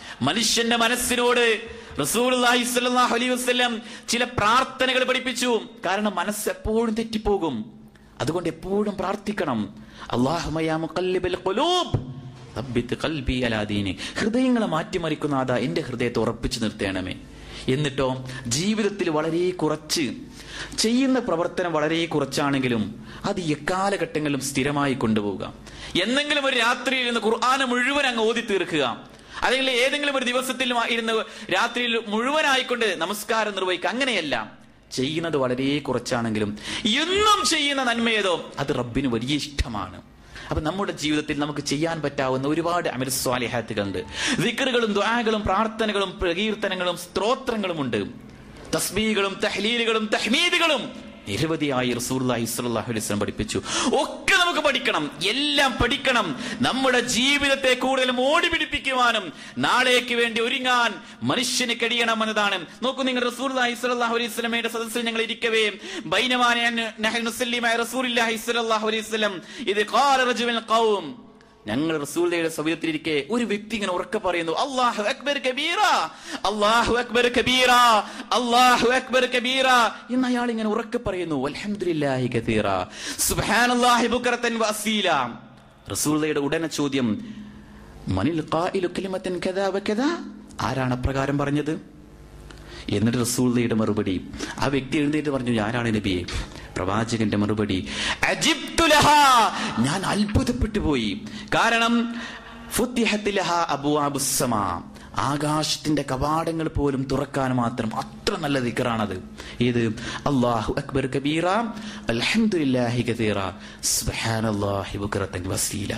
മനുഷ്യന്റെ മനസ്സിനോട് റസൂലുള്ളാഹി സ്വല്ലല്ലാഹു അലൈഹി വസല്ലം ചില പ്രാർത്ഥനകൾ പഠിപ്പിച്ചു കാരണം മനസ്സ് എപ്പോഴും തെറ്റിപ്പോകും അതുകൊണ്ട് എപ്പോഴും പ്രാർത്ഥിക്കണം അല്ലാഹുമ്മ യാ മുഖല്ലിബൽ ഖുലൂബ് തബ്ബിത്ത് ഖൽബി അലാ ദീനി ഹൃദയങ്ങളെ മാറ്റിമറിക്കുന്ന അതാ എന്റെ ഹൃദയത്തെ ഉറപ്പിച്ചു നിർത്തേണമേ എന്നിട്ടോ ജീവിതത്തിൽ വളരെ കുറച്ച് ചെയ്യുന്ന പ്രവർത്തനം വളരെ കുറച്ചാണെങ്കിലും അത് എക്കാലഘട്ടങ്ങളിലും സ്ഥിരമായി കൊണ്ടുപോവുക എന്തെങ്കിലും ഒരു രാത്രിയിൽ ഇരുന്ന് ഖുർആാന മുഴുവൻ അങ്ങ് ഓതി തീർക്കുക അല്ലെങ്കിൽ ഏതെങ്കിലും ഒരു ദിവസത്തിൽ ഇരുന്ന് രാത്രിയിൽ മുഴുവനായിക്കൊണ്ട് നമസ്കാരം നിർവഹിക്കുക അങ്ങനെയല്ല ചെയ്യുന്നത് വളരെ കുറച്ചാണെങ്കിലും എന്നും ചെയ്യുന്ന നന്മയേതോ അത് റബ്ബിന് വലിയ ഇഷ്ടമാണ് അപ്പൊ നമ്മുടെ ജീവിതത്തിൽ നമുക്ക് ചെയ്യാൻ പറ്റാവുന്ന ഒരുപാട് അമൽ സ്വാലിഹാത്തുകളുണ്ട് വിക്കറുകളും ദ്വാകളും പ്രാർത്ഥനകളും പ്രകീർത്തനങ്ങളും സ്ത്രോത്രങ്ങളും ഉണ്ട് തസ്ബീകളും തഹ്ലീലുകളും തഹ്മീദുകളും നിരവധിയായി റസൂർലാഹി സ്വല്ലല്ലാഹു അലൈഹി വസല്ലം പഠിപ്പിച്ചു ഒക്കെ നമുക്ക് പഠിക്കണം എല്ലാം പഠിക്കണം നമ്മുടെ ജീവിതത്തെ കൂടുതൽ മോടി പിടിപ്പിക്കുവാനും നാളേക്ക് വേണ്ടി ഒരുങ്ങാൻ മനുഷ്യന് കഴിയണം എന്നതാണ് നോക്കൂ നിങ്ങൾ റസൂർലാഹി സ്വല്ലല്ലാഹു അലൈഹി വസല്ലമയുടെ സദസ്സിൽ ഞങ്ങൾ ഇരിക്കവേ ബൈനമാന നഹ്നു നുസല്ലിമ റസൂലുള്ളാഹി സ്വല്ലല്ലാഹു അലൈഹി വസല്ലം ഇത് ഖാല റജുൽ ഖൗം ഞങ്ങൾ റസൂലയുടെ സൗകര്യത്തിലിരിക്കെ ഒരു വ്യക്തി ഇങ്ങനെ ഉറക്കെ പറയുന്നു അള്ളാഹു അക്ബർ കബീറ അള്ളാഹു അക്ബർ കബീറ അള്ളാഹു അക്ബർ കബീറ എന്ന് അയാൾ ഇങ്ങനെ ഉറക്കെ പറയുന്നു അൽഹംദുലില്ലാഹി കതീറ സുബ്ഹാനല്ലാഹി ബുക്റതൻ വഅസീല റസൂലയുടെ ഉടനെ ചോദ്യം മനിൽ ഖായിലു കലിമത്തൻ കദാ വകദാ ആരാണ് അപ്രകാരം പറഞ്ഞത് എന്നിട്ട് റസൂള്ളയുടെ മറുപടി ആ വ്യക്തി എഴുന്നേറ്റ് പറഞ്ഞു ഞാനാണ് നബിയെ പ്രവാചകന്റെ മറുപടി അജിബ്തു ലഹാ. ഞാൻ അത്ഭുതപ്പെട്ടു പോയി കാരണം ഫുത്തിഹത്ത് ലഹാ അബുവാബുസ്സമാ. ആകാശത്തിന്റെ കവാടങ്ങൾ പോലും തുറക്കാൻ മാത്രം അത്ര നല്ല ദിക്കറാണത് ഇത് അള്ളാഹു അക്ബർ കബീറ അൽഹംദുലില്ലാഹി കതീറ സുബ്ഹാനല്ലാഹി ബുക്റതൻ വസീല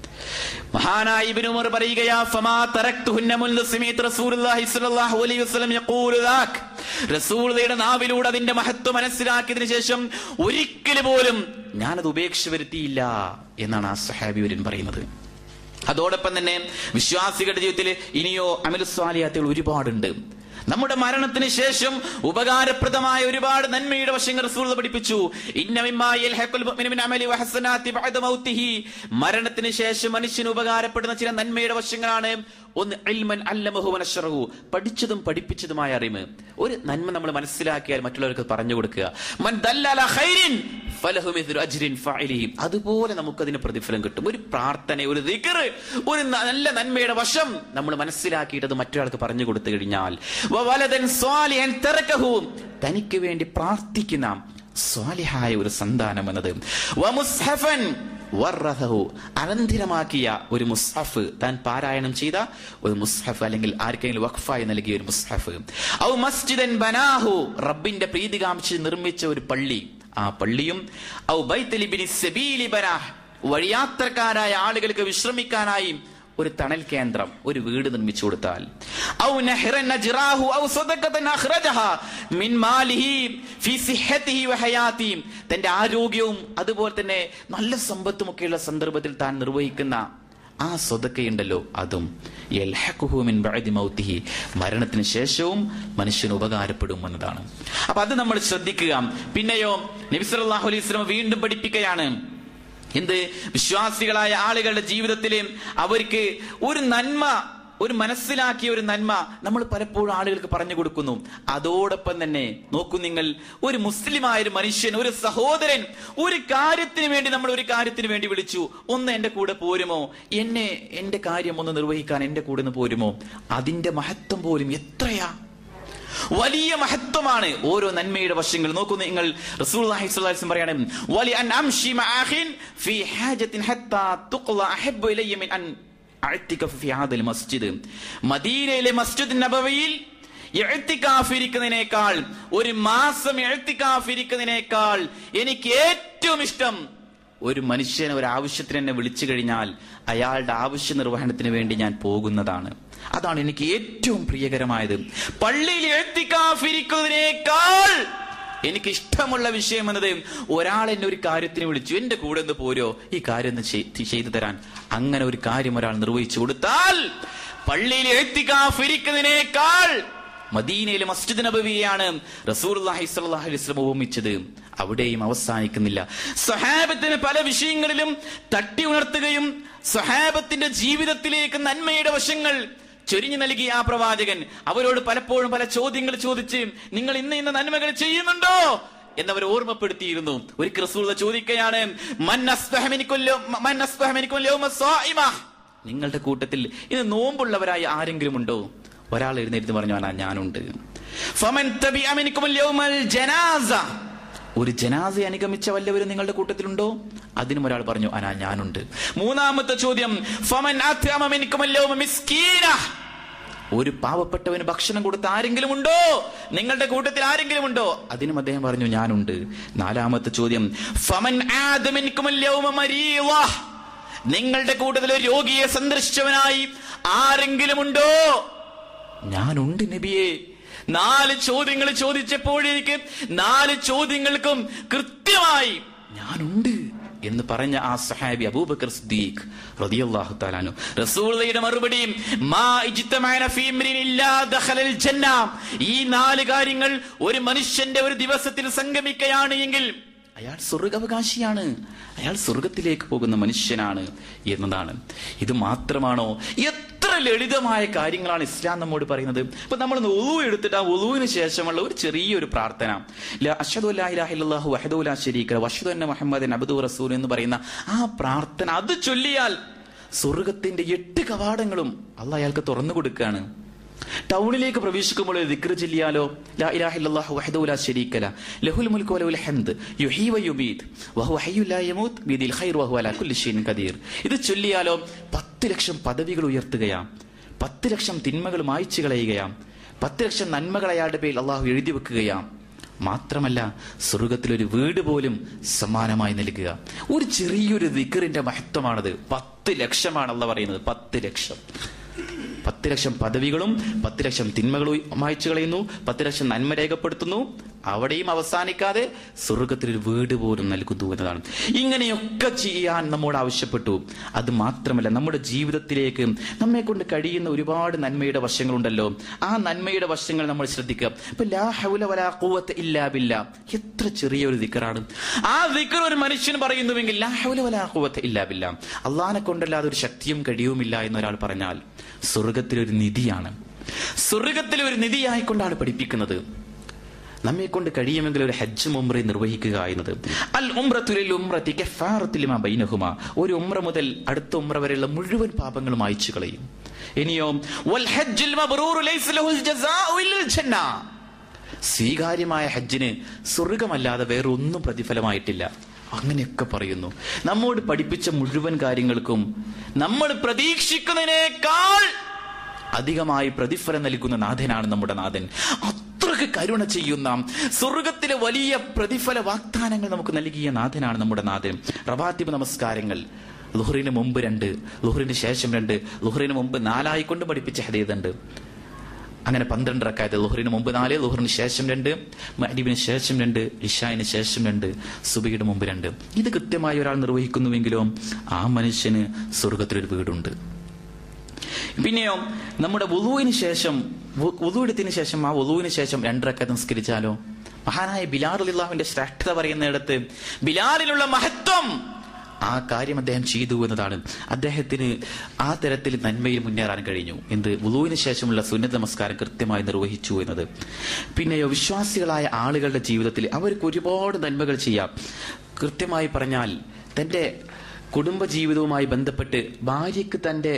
മഹാനായ ഇബ്നു ഉമർ പറയുകയാ ഫമാ തറക്തുഹുന്ന മുൻദു സമീഅത്ത് റസൂലുള്ളാഹി സ്വല്ലല്ലാഹു അലൈഹി വസല്ലം യഖൂലു ദാക് റസൂലുള്ളാഹിയുടെ നാവിലൂടെ അതിന്റെ മഹത്വം മനസ്സിലാക്കിയതിനു ശേഷം ഒരിക്കൽ പോലും ഞാനത് ഉപേക്ഷ വരുത്തിയില്ല എന്നാണ് ആ സഹാബി വരൻ പറയുന്നത് അതോടൊപ്പം തന്നെ വിശ്വാസികളുടെ ജീവിതത്തിൽ ഇനിയോ അമലുസ്വാലിയാത്തുകൾ ഒരുപാടുണ്ട് നമ്മുടെ മരണത്തിന് ശേഷം ഉപകാരപ്രദമായ ഒരുപാട് നന്മയുടെ വശങ്ങൾ റസൂൽ പഠിപ്പിച്ചു ഇന്ന മിമ്മാ യൽഹഖുൽ മുഅ്മിനു മിൻ അമലി വഹസനാത്തി ബഅദ മൗതിഹി മരണത്തിന് ശേഷം മനുഷ്യന് ഉപകാരപ്പെടുന്ന ചില നന്മയുടെ വശങ്ങളാണ് ഒന്ന് ഇൽമൻ അല്ലമഹു വനശ്റഹു പഠിച്ചതും പഠിപ്പിച്ചതുമായ അറിവ് ഒരു നന്മ നമ്മൾ മനസ്സിലാക്കിയാൽ മറ്റുള്ളവർക്ക് പറഞ്ഞു കൊടുക്കുക മൻ ദല്ലല ഖൈരിൻ ഫലഹു മിസ്ലു അജ്രിൻ ഫാഇലിഹി അതുപോലെ നമുക്കതിന് പ്രതിഫലം കിട്ടും ഒരു പ്രാർത്ഥന ഒരു ദിക്ർ ഒരു നല്ല നന്മയുടെ വശം നമ്മൾ മനസ്സിലാക്കിയിട്ട് അത് മറ്റൊരാൾക്ക് പറഞ്ഞു കൊടുത്തു കഴിഞ്ഞാൽ വവലദൻ സ്വാലിഹൻ തറക്കഹു തനിക്ക് വേണ്ടി പ്രാർത്ഥിക്കുന്ന സ്വാലിഹായ ഒരു സന്താനം എന്നത് വമുസ്ഹഫൻ വറഹു അനന്തരമാക്കിയ ഒരു മുസ്ഹഫ് താൻ പാരായണം ചെയ്ത ഒരു മുസ്ഹഫ് അല്ലെങ്കിൽ ആർക്കെങ്കിലും വഖഫായി നൽകിയ ഒരു മുസ്ഹഫ് ഔ മസ്ജിദൻ ബനാഹു റബ്ബിന്റെ പ്രീതികാംക്ഷി നിർമ്മിച്ച ഒരു പള്ളി ആ പള്ളിയും ഔ ബൈത്തലിബിനി സബീലി ബനാഹ് വഴിയാത്രക്കാരായ ആളുകൾക്ക് വിശ്രമിക്കാനായി ഒരു തണൽ കേന്ദ്രം ഒരു വീട് നിർമ്മിച്ചു കൊടുത്താൽ ഔ നഹ്റൻ നജ്റാഹു ഔ സദഖതൻ അഖ്റജഹ മിൻ മാലിഹി ഫീ സിഹ്ഹതിഹി വഹയാതി തന്റെ ആരോഗ്യവും അതുപോലെ തന്നെ നല്ല സമ്പത്തും ഒക്കെയുള്ള സന്ദർഭത്തിൽ താൻ നിർവഹിക്കുന്ന ആ സ്വതക്കയുണ്ടല്ലോ അതും യൽഹഖുഹു മിൻ ബഅദി മൗതിഹി മരണത്തിന് ശേഷവും മനുഷ്യന് ഉപകാരപ്പെടും എന്നതാണ് അപ്പൊ അത് നമ്മൾ ശ്രദ്ധിക്കുക പിന്നെയോ നബി സല്ലല്ലാഹു അലൈഹി വസല്ലം വീണ്ടും പഠിപ്പിക്കുകയാണ് എന്ത് വിശ്വാസികളായ ആളുകളുടെ ജീവിതത്തിൽ അവർക്ക് ഒരു നന്മ ഒരു മനസ്സിലാക്കിയ ഒരു നന്മ നമ്മൾ പലപ്പോഴും ആളുകൾക്ക് പറഞ്ഞു കൊടുക്കുന്നു അതോടൊപ്പം തന്നെ നോക്കൂ നിങ്ങൾ ഒരു മുസ്ലിമായ ഒരു മനുഷ്യൻ ഒരു സഹോദരൻ ഒരു കാര്യത്തിന് വേണ്ടി നമ്മൾ ഒരു കാര്യത്തിന് വേണ്ടി വിളിച്ചു ഒന്ന് എന്റെ കൂടെ പോരുമോ എന്നെ എന്റെ കാര്യം ഒന്ന് നിർവഹിക്കാൻ എന്റെ കൂടെ ഒന്ന് പോരുമോ അതിന്റെ മഹത്വം പോലും എത്രയാ വലിയ മഹത്വമാണ് ഓരോ നന്മയുടെ വശങ്ങൾ നോക്കൂ നിങ്ങൾ റസൂലുള്ളാഹി സ്വല്ലല്ലാഹു അലൈഹി വസല്ലം പറയാണ് വലി അൻ അംശി മഅഖിൻ ഫീ ഹാജത്തിൻ ഹത്താ തുഖ്ള അഹബ്ബു ഇലയ്യ മിൻ അൻ അഅ്തികഫ് ഫീ ഹാദൽ മസ്ജിദ് മദീനയിലെ മസ്ജിദ് നബവിയിൽ എഴുത്തിക്കാഫിരിക്കുന്നതിനേക്കാൾ ഒരു മാസം എഴുത്തിക്കാഫിരിക്കുന്നതിനേക്കാൾ എനിക്ക് ഏറ്റവും ഇഷ്ടം ഒരു മനുഷ്യൻ ഒരു ആവശ്യത്തിന് എന്നെ വിളിച്ചു കഴിഞ്ഞാൽ അയാളുടെ ആവശ്യ നിർവഹണത്തിന് വേണ്ടി ഞാൻ പോകുന്നതാണ് അതാണ് എനിക്ക് ഏറ്റവും പ്രിയകരമായത് പള്ളിയിൽ എഴുത്തിക്കാഫിരിക്കുന്നതിനേക്കാൾ എനിക്ക് ഇഷ്ടമുള്ള വിഷയം എന്നത് ഒരാൾ എന്നെ ഒരു കാര്യത്തിന് വിളിച്ചു എന്റെ കൂടെ ഒന്ന് പോരോ ഈ കാര്യം ഒന്ന് ചെയ്- ചെയ്തു തരാൻ അങ്ങനെ ഒരു കാര്യം ഒരാൾ നിർവഹിച്ചു കൊടുത്താൽ പള്ളിയിൽ എഴുത്തിക്കാഫിരിക്കുന്നതിനേക്കാൾ മദീനയിലെ മസ്ജിദ് നബവിയാണ് റസൂർഹി സ്വല്ലല്ലാഹു അലൈഹി വസല്ലം ഉപമിച്ചത് അവിടെയും അവസാനിക്കുന്നില്ല സഹാബത്തിന് പല വിഷയങ്ങളിലും തട്ടി ഉണർത്തുകയും സഹാബത്തിന്റെ ജീവിതത്തിലേക്ക് നന്മയുടെ വശങ്ങൾ ചൊരിഞ്ഞു നൽകിയ ആ പ്രവാചകൻ അവരോട് പലപ്പോഴും പല ചോദ്യങ്ങൾ ചോദിച്ച് നിങ്ങൾ ഇന്ന് ഇന്ന് നന്മകൾ ചെയ്യുന്നുണ്ടോ എന്നവർ ഓർമ്മപ്പെടുത്തിയിരുന്നു ഒരു ക്രിസ്തുത ചോദിക്കുകയാണ് "മൻ അസ്ബഹമിനിക്കുൽ യൗ- മൻ അസ്ബഹമിനിക്കുൽ യൗമ സ്വാഇമ?" നിങ്ങളുടെ കൂട്ടത്തിൽ ഇന്ന് നോമ്പുള്ളവരായ ആരെങ്കിലും ഉണ്ടോ ഒരാൾ എഴുന്നേറ്റ് പറഞ്ഞു "ആ, ഞാനുണ്ട് ഫമൻ തബിഅ മിൻകുമുൽ യൗമൽ ജനാസ ഒരു ജനാസയെ അനുഗമിച്ച വല്ലവരും നിങ്ങളുടെ കൂട്ടത്തിലുണ്ടോ അതിനും ഒരാൾ പറഞ്ഞു അനാ ഞാനുണ്ട് മൂന്നാമത്തെ ചോദ്യം ഫമൻ അത്അമ മിൻകുമുൽ യൗമ മിസ്കീന ഒരു പാവപ്പെട്ടവന് ഭക്ഷണം കൊടുത്ത ആരെങ്കിലും ഉണ്ടോ നിങ്ങളുടെ കൂട്ടത്തിൽ ആരെങ്കിലും ഉണ്ടോ അതിനും അദ്ദേഹം പറഞ്ഞു ഞാനുണ്ട് നാലാമത്തെ ചോദ്യം ഫമൻ ആദ മിൻകുമുൽ യൗമ മരീള നിങ്ങളുടെ കൂട്ടത്തിൽ ഒരു രോഗിയെ സന്ദർശിച്ചവനായി ആരെങ്കിലും ഉണ്ടോ ഞാനുണ്ട് നബിയെ നാല് ചോദ്യങ്ങൾ ചോദിച്ചപ്പോഴേക്ക് നാല് ചോദ്യങ്ങൾക്കും കൃത്യമായി ഞാനുണ്ട് എന്ന് പറഞ്ഞ ആ സഹാബി അബൂബക്കർ സിദ്ദീഖ് റളിയല്ലാഹു തആലാനു റസൂലുള്ളാഹിയുടെ മറുപടി മാ ഇജ്തമഅന ഫീ ഇംരിൻ ഇല്ലാ ദഖലൽ ജന്ന ഈ നാല് കാര്യങ്ങൾ ഒരു മനുഷ്യന്റെ ഒരു ദിവസത്തിൽ സംഗമിക്കുകയാണ് എങ്കിൽ അയാൾ സ്വർഗാവകാശിയാണ് അയാൾ സ്വർഗത്തിലേക്ക് പോകുന്ന മനുഷ്യനാണ് എന്നതാണ് ഇത് മാത്രമാണോ എത്ര ലളിതമായ കാര്യങ്ങളാണ് ഇസ്ലാം നമ്മോട് പറയുന്നത് ഇപ്പൊ നമ്മൾ ഒതു എടുത്തിട്ട് ആ ഒതുവിന് ശേഷമുള്ള ഒരു ചെറിയൊരു പ്രാർത്ഥന ല- അഷ്ഹദു അല്ലാ ഇലാഹ ഇല്ലല്ലാഹു വഹദഹു ലാ ശരീക ലഹു വഅഷ്ഹദു അന്ന മുഹമ്മദൻ അബ്ദുഹു റസൂൽ എന്ന് പറയുന്ന ആ പ്രാർത്ഥന അത് ചൊല്ലിയാൽ സ്വർഗത്തിന്റെ എട്ട് കവാടങ്ങളും അള്ളാഹ് അയാൾക്ക് തുറന്നു കൊടുക്കുകയാണ് ടൗണിലേക്ക് പ്രവേശിക്കുമ്പോൾ ഒരു ദിക്ർ ചൊല്ലിയാലോ ലാ ഇലാഹ ഇല്ലല്ലാഹു വഹദഹു ലാ ശരീക ല ലഹുൽ മുൽക്കു വലഹുൽ ഹംദ് യുഹീ വയുമീത് വഹുവ ഹയ്യുൻ ലാ യമൂത്ത് ബിദിൽ ഖൈർ വഹുവ അലാ കുല്ലി ഷൈഇൻ ഖദീർ ഇത് ചൊല്ലിയാലോ പത്ത് ലക്ഷം പദവികൾ ഉയർത്തുകയാ പത്ത് ലക്ഷം തിന്മകൾ മായ്ച്ചു കളയുകയാ പത്ത് ലക്ഷം നന്മകൾ അയാളുടെ പേരിൽ അള്ളാഹു എഴുതി വെക്കുകയാ മാത്രമല്ല സ്വർഗത്തിൽ ഒരു വീട് പോലും സമ്മാനമായി നൽകുക ഒരു ചെറിയൊരു ദിക്കറിന്റെ മഹത്വമാണത് പത്ത് ലക്ഷമാണ് അല്ല പറയുന്നത് പത്ത് ലക്ഷം പത്ത് ലക്ഷം പദവികളും പത്ത് ലക്ഷം തിന്മകളും മായ്ച്ചു കളയുന്നു പത്ത് ലക്ഷം നന്മ രേഖപ്പെടുത്തുന്നു അവിടെയും അവസാനിക്കാതെ സ്വർഗത്തിൽ ഒരു വീട് പോലും നൽകുന്നു എന്നതാണ് ഇങ്ങനെയൊക്കെ ചെയ്യാൻ നമ്മോട് ആവശ്യപ്പെട്ടു അത് മാത്രമല്ല നമ്മുടെ ജീവിതത്തിലേക്ക് നമ്മെ കൊണ്ട് കഴിയുന്ന ഒരുപാട് നന്മയുടെ വശങ്ങളുണ്ടല്ലോ ആ നന്മയുടെ വശങ്ങൾ നമ്മൾ ശ്രദ്ധിക്കുക ഇപ്പൊ ലാ ഹൗല വലാ ഖുവത ഇല്ലാ ബില്ലാ എത്ര ചെറിയൊരു ദിക്കറാണ് ആ ദിക്കർ ഒരു മനുഷ്യൻ പറയുന്നുവെങ്കിൽ ലാ ഹൗല വലാ ഖുവത ഇല്ലാ ബില്ലാ അള്ളാഹിനെ കൊണ്ടല്ലാതെ ഒരു ശക്തിയും കഴിയുമില്ല എന്ന് ഒരാൾ പറഞ്ഞാൽ സ്വർഗത്തിലൊരു നിധിയാണ് സ്വർഗത്തിലെ ഒരു നിധിയായിക്കൊണ്ടാണ് പഠിപ്പിക്കുന്നത് നമ്മെ കൊണ്ട് കഴിയുമെങ്കിൽ ഒരു ഹജ്ജ് ഉംറ നിർവഹിക്കുക എന്നത് അൽ ഉംറത്തുലിൽ ഉംറത്തി കഫാറത്തുൽ ലിമാ ബൈനഹുമാ ഒരു ഉംറ മുതൽ അടുത്ത ഉംറ വരെയുള്ള മുഴുവൻ പാപങ്ങളും അയച്ചു കളയും ഇനിയോ വൽ ഹജ്ജുൽ മബ്റൂറു ലൈസ ലഹുൽ ജസാഉ ഇല്ലൽ ജന്ന സ്വീകാര്യമായ ഹജ്ജിന് സ്വർഗമല്ലാതെ വേറെ ഒന്നും പ്രതിഫലമായിട്ടില്ല അങ്ങനെയൊക്കെ പറയുന്നു നമ്മോട് പഠിപ്പിച്ച മുഴുവൻ കാര്യങ്ങൾക്കും നമ്മൾ പ്രതീക്ഷിക്കുന്നതിനേക്കാൾ അധികമായി പ്രതിഫലം നൽകുന്ന നാഥനാണ് നമ്മുടെ നാഥൻ അത്രക്ക് കരുണ ചെയ്യുന്ന സ്വർഗത്തിലെ വലിയ പ്രതിഫല വാഗ്ദാനങ്ങൾ നമുക്ക് നൽകിയ നാഥനാണ് നമ്മുടെ നാഥൻ റവാത്തിബ് നമസ്കാരങ്ങൾ ലുഹറിന് മുമ്പ് രണ്ട് ലുഹറിന് ശേഷം രണ്ട് ലുഹറിന് മുമ്പ് നാലായി കൊണ്ട് പഠിപ്പിച്ച ഹദീദുണ്ട് അങ്ങനെ പന്ത്രണ്ട് റക്കായത് ലുഹറിന് മുമ്പ് നാല് ലുഹറിന് ശേഷം രണ്ട് മഹരീബിന് ശേഷം രണ്ട് ഇഷായിന് ശേഷം രണ്ട് സുബിയുടെ മുമ്പ് രണ്ട് ഇത് കൃത്യമായി ഒരാൾ നിർവഹിക്കുന്നുവെങ്കിലോ ആ മനുഷ്യന് സ്വർഗത്തിലൊരു വീടുണ്ട് പിന്നെയോ നമ്മുടെ വുളുവിന് ശേഷം വുളു എടുത്തതിന് ശേഷം ആ വുളുവിന് ശേഷം രണ്ടരക്ക നിസ്കരിച്ചാലോ മഹാനായ ബിലാൽ അലിള്ളാഹുവിന്റെ ശ്രേഷ്ഠത പറയുന്നിടത്ത് ബിലാലിലുള്ള മഹത്വം ആ കാര്യം അദ്ദേഹം ചെയ്തു എന്നതാണ് അദ്ദേഹത്തിന് ആ തരത്തിൽ നന്മയിൽ മുന്നേറാൻ കഴിഞ്ഞു എന്ത് വുളുവിന് ശേഷമുള്ള സുന്നത നമസ്കാരം കൃത്യമായി നിർവഹിച്ചു എന്നത് പിന്നെയോ വിശ്വാസികളായ ആളുകളുടെ ജീവിതത്തിൽ അവർക്ക് ഒരുപാട് നന്മകൾ ചെയ്യാം കൃത്യമായി പറഞ്ഞാൽ തന്റെ കുടുംബജീവിതവുമായി ബന്ധപ്പെട്ട് ഭാര്യയ്ക്ക് തന്റെ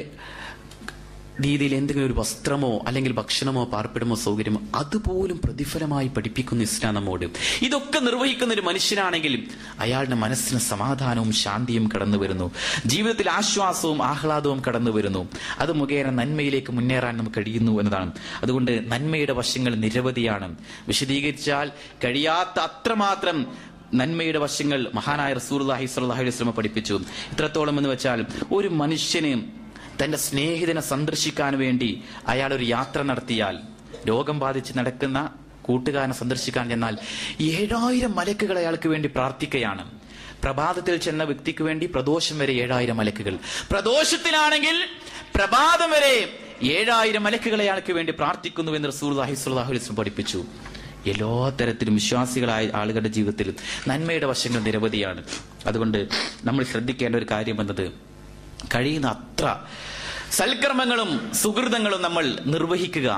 രീതിയിൽ എന്തെങ്കിലും ഒരു വസ്ത്രമോ അല്ലെങ്കിൽ ഭക്ഷണമോ പാർപ്പിടമോ സൗകര്യമോ അതുപോലും പ്രതിഫലമായി പഠിപ്പിക്കുന്ന ഇസ്ലാം നമ്മോട് ഇതൊക്കെ നിർവഹിക്കുന്ന ഒരു മനുഷ്യനാണെങ്കിൽ അയാളുടെ മനസ്സിന് സമാധാനവും ശാന്തിയും കടന്നു വരുന്നു ജീവിതത്തിൽ ആശ്വാസവും ആഹ്ലാദവും കടന്നു വരുന്നു അത് മുഖേന നന്മയിലേക്ക് മുന്നേറാൻ നമുക്ക് കഴിയുന്നു എന്നതാണ് അതുകൊണ്ട് നന്മയുടെ വശങ്ങൾ നിരവധിയാണ് വിശദീകരിച്ചാൽ കഴിയാത്ത അത്രമാത്രം നന്മയുടെ വശങ്ങൾ മഹാനായ റസൂർലാഹി സ്വല്ലാഹി വസ്ലമ പഠിപ്പിച്ചു ഇത്രത്തോളം എന്ന് വെച്ചാൽ ഒരു മനുഷ്യന് തന്റെ സ്നേഹിതനെ സന്ദർശിക്കാൻ വേണ്ടി അയാൾ ഒരു യാത്ര നടത്തിയാൽ രോഗം ബാധിച്ച് നടക്കുന്ന കൂട്ടുകാരനെ സന്ദർശിക്കാൻ ചെന്നാൽ ഏഴായിരം മലക്കുകൾ അയാൾക്ക് വേണ്ടി പ്രാർത്ഥിക്കുകയാണ് പ്രഭാതത്തിൽ ചെന്ന വ്യക്തിക്ക് വേണ്ടി പ്രദോഷം വരെ ഏഴായിരം മലക്കുകൾ പ്രദോഷത്തിലാണെങ്കിൽ പ്രഭാതം വരെ ഏഴായിരം മലക്കുകൾ അയാൾക്ക് വേണ്ടി പ്രാർത്ഥിക്കുന്നു എന്ന് റസൂൽ അഹിസ്ലാഹുലിസ്ലം പഠിപ്പിച്ചു എല്ലാ തരത്തിലും വിശ്വാസികളായ ആളുകളുടെ ജീവിതത്തിൽ നന്മയുടെ വശങ്ങൾ നിരവധിയാണ് അതുകൊണ്ട് നമ്മൾ ശ്രദ്ധിക്കേണ്ട ഒരു കാര്യം എന്നത് കഴിയുന്ന അത്ര സൽക്കർമ്മങ്ങളും സുഹൃതങ്ങളും നമ്മൾ നിർവഹിക്കുക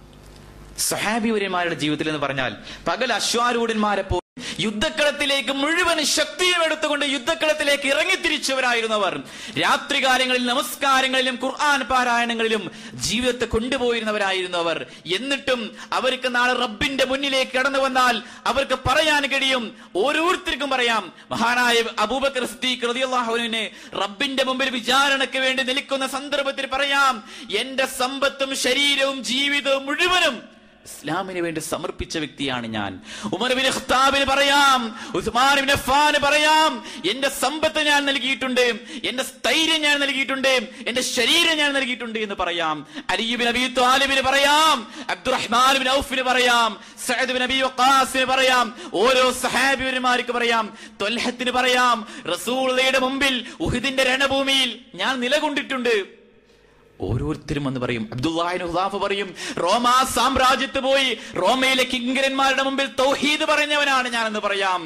സഹാബിവര്യന്മാരുടെ ജീവിതത്തിൽ എന്ന് പറഞ്ഞാൽ പകൽ അശ്വാരൂഢന്മാരെ പോ യുദ്ധക്കളത്തിലേക്ക് മുഴുവൻ ശക്തിയും എടുത്തുകൊണ്ട് യുദ്ധക്കളത്തിലേക്ക് ഇറങ്ങിത്തിരിച്ചവരായിരുന്നവർ രാത്രികാലങ്ങളിൽ നമസ്കാരങ്ങളിലും ഖുർആൻ പാരായണങ്ങളിലും ജീവിതത്തെ കൊണ്ടുപോയിരുന്നവരായിരുന്നവർ എന്നിട്ടും അവർക്ക് നാളെ റബ്ബിന്റെ മുന്നിലേക്ക് കടന്നു വന്നാൽ അവർക്ക് പറയാൻ കഴിയും ഓരോരുത്തർക്കും പറയാം മഹാനായ അബൂബക്കർ സിദ്ദീഖ് റളിയല്ലാഹുവിനെ റബ്ബിന്റെ മുമ്പിൽ വിചാരണയ്ക്ക് വേണ്ടി നിൽക്കുന്ന സന്ദർഭത്തിൽ പറയാം എന്റെ സമ്പത്തും ശരീരവും ജീവിതവും മുഴുവനും ഇസ്ലാമിന് വേണ്ടി സമർപ്പിച്ച വ്യക്തിയാണ് ഞാൻ ഉമർ ബിൻ ഖത്താബിന് പറയാം ഉസ്മാൻ ബിൻ അഫ്ഫാന് പറയാം എന്റെ സമ്പത്ത് ഞാൻ നൽകിയിട്ടുണ്ട് എന്റെ സ്ഥൈര്യം ഞാൻ നൽകിയിട്ടുണ്ട് എന്റെ ശരീരം ഞാൻ നൽകിയിട്ടുണ്ട് എന്ന് പറയാം അലിബിൻ അബി ത്വാലിബിന് പറയാം അബ്ദുറഹ്മാൻ ബിൻ ഔഫിന് പറയാം സഅദ് ബിൻ അബി വഖാസിന് പറയാം ഓരോ സഹാബിമാർക്ക് പറയാം തൊൽഹത്തിന് പറയാം റസൂലുള്ളയുടെ മുമ്പിൽ ഉഹുദിന്റെ രണഭൂമിയിൽ ഞാൻ നിലകൊണ്ടിട്ടുണ്ട് ഓരോരുത്തരും എന്ന് പറയും അബ്ദുല്ലാഹിന് ഹുദാഫ് പറയും റോമാ സാമ്രാജ്യത്ത് പോയി റോമയിലെ കിങ്കരന്മാരുടെ മുമ്പിൽ തൗഹീദ് പറഞ്ഞവനാണ് ഞാനെന്ന് പറയാം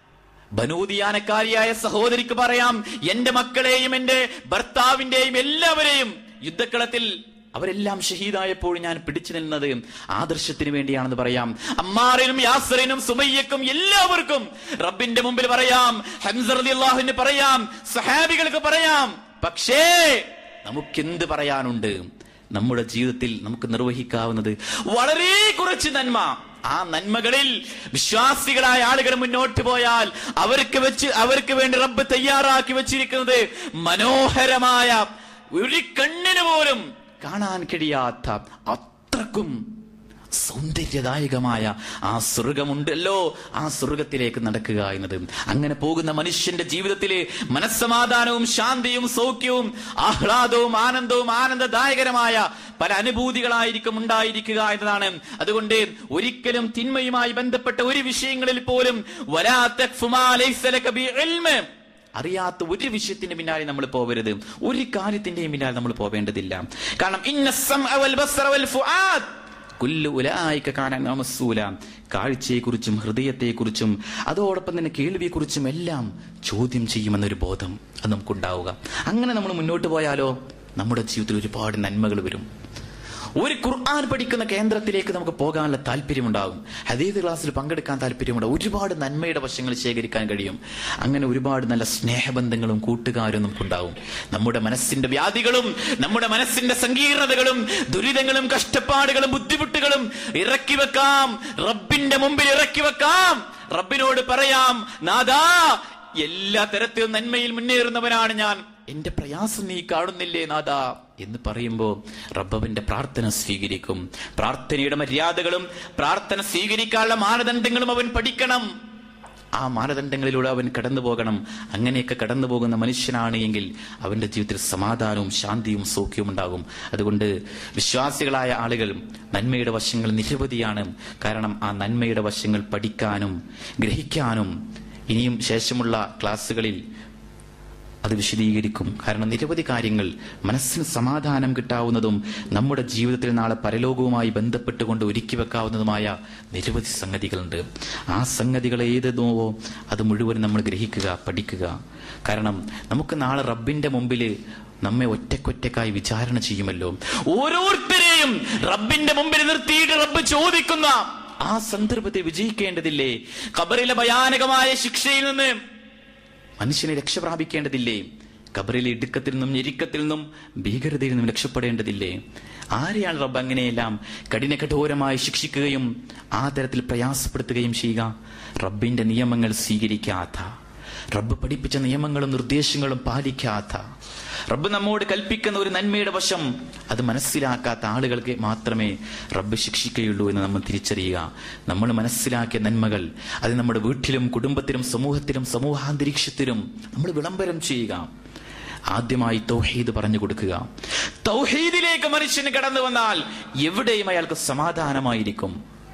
ബനൂദിയാനക്കാരിയായ സഹോദരിക്ക് പറയാം എന്റെ മക്കളെയും എന്റെ ഭർത്താവിന്റെയും എല്ലാവരെയും യുദ്ധക്കളത്തിൽ അവരെല്ലാം ഷഹീദായപ്പോൾ ഞാൻ പിടിച്ചു നിന്നത് ആദർശത്തിന് വേണ്ടിയാണെന്ന് പറയാം അമ്മാറിനും യാസറിനും സുമയ്യക്കും എല്ലാവർക്കും റബ്ബിന്റെ മുമ്പിൽ പറയാം ഹംസറിന് പറയാം സഹാബികൾക്ക് പറയാം പക്ഷേ നമുക്കെന്ത് പറയാനുണ്ട് നമ്മുടെ ജീവിതത്തിൽ നമുക്ക് നിർവഹിക്കാവുന്നത് വളരെ കുറച്ച് നന്മ ആ നന്മകളിൽ വിശ്വാസികളായ ആളുകൾ മുന്നോട്ട് പോയാൽ അവർക്ക് വെച്ച് അവർക്ക് വേണ്ടി റബ്ബ് തയ്യാറാക്കി വെച്ചിരിക്കുന്നത് മനോഹരമായ ഒരു കണ്ണിന് പോലും കാണാൻ കഴിയാത്ത അത്രക്കും സൗന്ദര്യദായകമായ ആ സ്വർഗമുണ്ടല്ലോ ആ സ്വർഗത്തിലേക്ക് നടക്കുക എന്നത് അങ്ങനെ പോകുന്ന മനുഷ്യന്റെ ജീവിതത്തിലെ മനസ്സമാധാനവും ശാന്തിയും സൗഖ്യവും ആഹ്ലാദവും ആനന്ദവും ആനന്ദദായകരമായ പല അനുഭൂതികളായിരിക്കും ഉണ്ടായിരിക്കുക എന്നതാണ് അതുകൊണ്ട് ഒരിക്കലും തിന്മയുമായി ബന്ധപ്പെട്ട ഒരു വിഷയങ്ങളിൽ പോലും വലാ തഖ്ഫു മാ ലൈസ ലക ബിഇൽമ് അറിയാത്ത ഒരു വിഷയത്തിന്റെ പിന്നാലെ നമ്മൾ പോകരുത് ഒരു കാര്യത്തിന്റെയും പിന്നാലെ നമ്മൾ പോവേണ്ടതില്ല കാരണം ഇന്ന സംഅ വൽ ബസ്റ വൽ ഫുആദ് കുല്ലു ഉലായിക കാന മസ്ഊല കാഴ്ചയെക്കുറിച്ചും ഹൃദയത്തെക്കുറിച്ചും അതോടൊപ്പം തന്നെ കേൾവിയെക്കുറിച്ചും എല്ലാം ചോദ്യം ചെയ്യുമെന്നൊരു ബോധം അത് നമുക്കുണ്ടാവുക അങ്ങനെ നമ്മൾ മുന്നോട്ട് പോയാലോ നമ്മുടെ ജീവിതത്തിൽ ഒരുപാട് നന്മകൾ വരും ഒരു ഖുർആൻ പഠിക്കുന്ന കേന്ദ്രത്തിലേക്ക് നമുക്ക് പോകാനുള്ള താല്പര്യമുണ്ടാകും ഹദീദ് ക്ലാസ്സിൽ പങ്കെടുക്കാൻ താല്പര്യമുണ്ടാകും ഒരുപാട് നന്മയുടെ വശങ്ങൾ ശേഖരിക്കാൻ കഴിയും അങ്ങനെ ഒരുപാട് നല്ല സ്നേഹബന്ധങ്ങളും കൂട്ടുകാരും നമുക്കുണ്ടാവും നമ്മുടെ മനസ്സിന്റെ വ്യാധികളും നമ്മുടെ മനസ്സിന്റെ സങ്കീർണതകളും ദുരിതങ്ങളും കഷ്ടപ്പാടുകളും ബുദ്ധിമുട്ടുകളും ഇറക്കി വെക്കാം റബ്ബിന്റെ മുമ്പിൽ ഇറക്കി വെക്കാം റബ്ബിനോട് പറയാം നാദാ എല്ലാ തരത്തിലും നന്മയിൽ മുന്നേറുന്നവനാണ് ഞാൻ എന്റെ പ്രയാസം നീ കാണുന്നില്ലേ നാദാ എന്ന് പറയുമ്പോൾ റബ്ബവന്റെ പ്രാർത്ഥന സ്വീകരിക്കും പ്രാർത്ഥനയുടെ മര്യാദകളും പ്രാർത്ഥന സ്വീകരിക്കാനുള്ള മാനദണ്ഡങ്ങളും അവൻ പഠിക്കണം ആ മാനദണ്ഡങ്ങളിലൂടെ അവൻ കടന്നു പോകണം അങ്ങനെയൊക്കെ കടന്നു പോകുന്ന മനുഷ്യനാണ് എങ്കിൽ അവന്റെ ജീവിതത്തിൽ സമാധാനവും ശാന്തിയും സൗഖ്യവും ഉണ്ടാകും അതുകൊണ്ട് വിശ്വാസികളായ ആളുകൾ നന്മയുടെ വശങ്ങൾ നിരവധിയാണ് കാരണം ആ നന്മയുടെ വശങ്ങൾ പഠിക്കാനും ഗ്രഹിക്കാനും ഇനിയും ശേഷമുള്ള ക്ലാസ്സുകളിൽ അത് വിശദീകരിക്കും കാരണം നിരവധി കാര്യങ്ങൾ മനസ്സിന് സമാധാനം കിട്ടാവുന്നതും നമ്മുടെ ജീവിതത്തിൽ നാളെ പരലോകവുമായി ബന്ധപ്പെട്ടുകൊണ്ട് ഒരുക്കി വെക്കാവുന്നതുമായ നിരവധി സംഗതികളുണ്ട് ആ സംഗതികൾ ഏതെന്നോ അത് മുഴുവൻ നമ്മൾ ഗ്രഹിക്കുക പഠിക്കുക കാരണം നമുക്ക് നാളെ റബ്ബിന്റെ മുമ്പിൽ നമ്മെ ഒറ്റക്കൊറ്റക്കായി വിചാരണ ചെയ്യുമല്ലോ ഓരോരുത്തരെയും റബ്ബിന്റെ മുമ്പിൽ നിർത്തിയിട്ട് റബ്ബ് ചോദിക്കുന്ന ആ സന്ദർഭത്തെ വിജയിക്കേണ്ടതില്ലേ ഖബറിലെ ഭയാനകമായ ശിക്ഷയിൽ നിന്ന് മനുഷ്യനെ രക്ഷ പ്രാപിക്കേണ്ടതില്ലേ ഖബറിലെ ഇടുക്കത്തിൽ നിന്നും ഞെരുക്കത്തിൽ നിന്നും ഭീകരതയിൽ നിന്നും രക്ഷപ്പെടേണ്ടതില്ലേ ആരെയാണ് റബ്ബ് അങ്ങനെയെല്ലാം കഠിന കഠോരമായി ശിക്ഷിക്കുകയും ആ തരത്തിൽ പ്രയാസപ്പെടുത്തുകയും ചെയ്യുക റബ്ബിന്റെ നിയമങ്ങൾ സ്വീകരിക്കാത്ത റബ്ബ് പഠിപ്പിച്ച നിയമങ്ങളും നിർദ്ദേശങ്ങളും പാലിക്കാത്ത റബ്ബ് നമ്മോട് കൽപ്പിക്കുന്ന ഒരു നന്മയുടെ വശം അത് മനസ്സിലാക്കാത്ത ആളുകൾക്ക് മാത്രമേ റബ്ബ് ശിക്ഷിക്കുകയുള്ളൂ എന്ന് നമ്മൾ തിരിച്ചറിയുക നമ്മൾ മനസ്സിലാക്കിയ നന്മകൾ അത് നമ്മുടെ വീട്ടിലും കുടുംബത്തിലും സമൂഹത്തിലും സമൂഹാന്തരീക്ഷത്തിലും നമ്മൾ വിളംബരം ചെയ്യുക ആദ്യമായി തൗഹീദ് പറഞ്ഞു കൊടുക്കുക തൗഹീദിലേക്ക് മനുഷ്യന് കടന്നു വന്നാൽ എവിടെയും അയാൾക്ക് സമാധാനമായിരിക്കും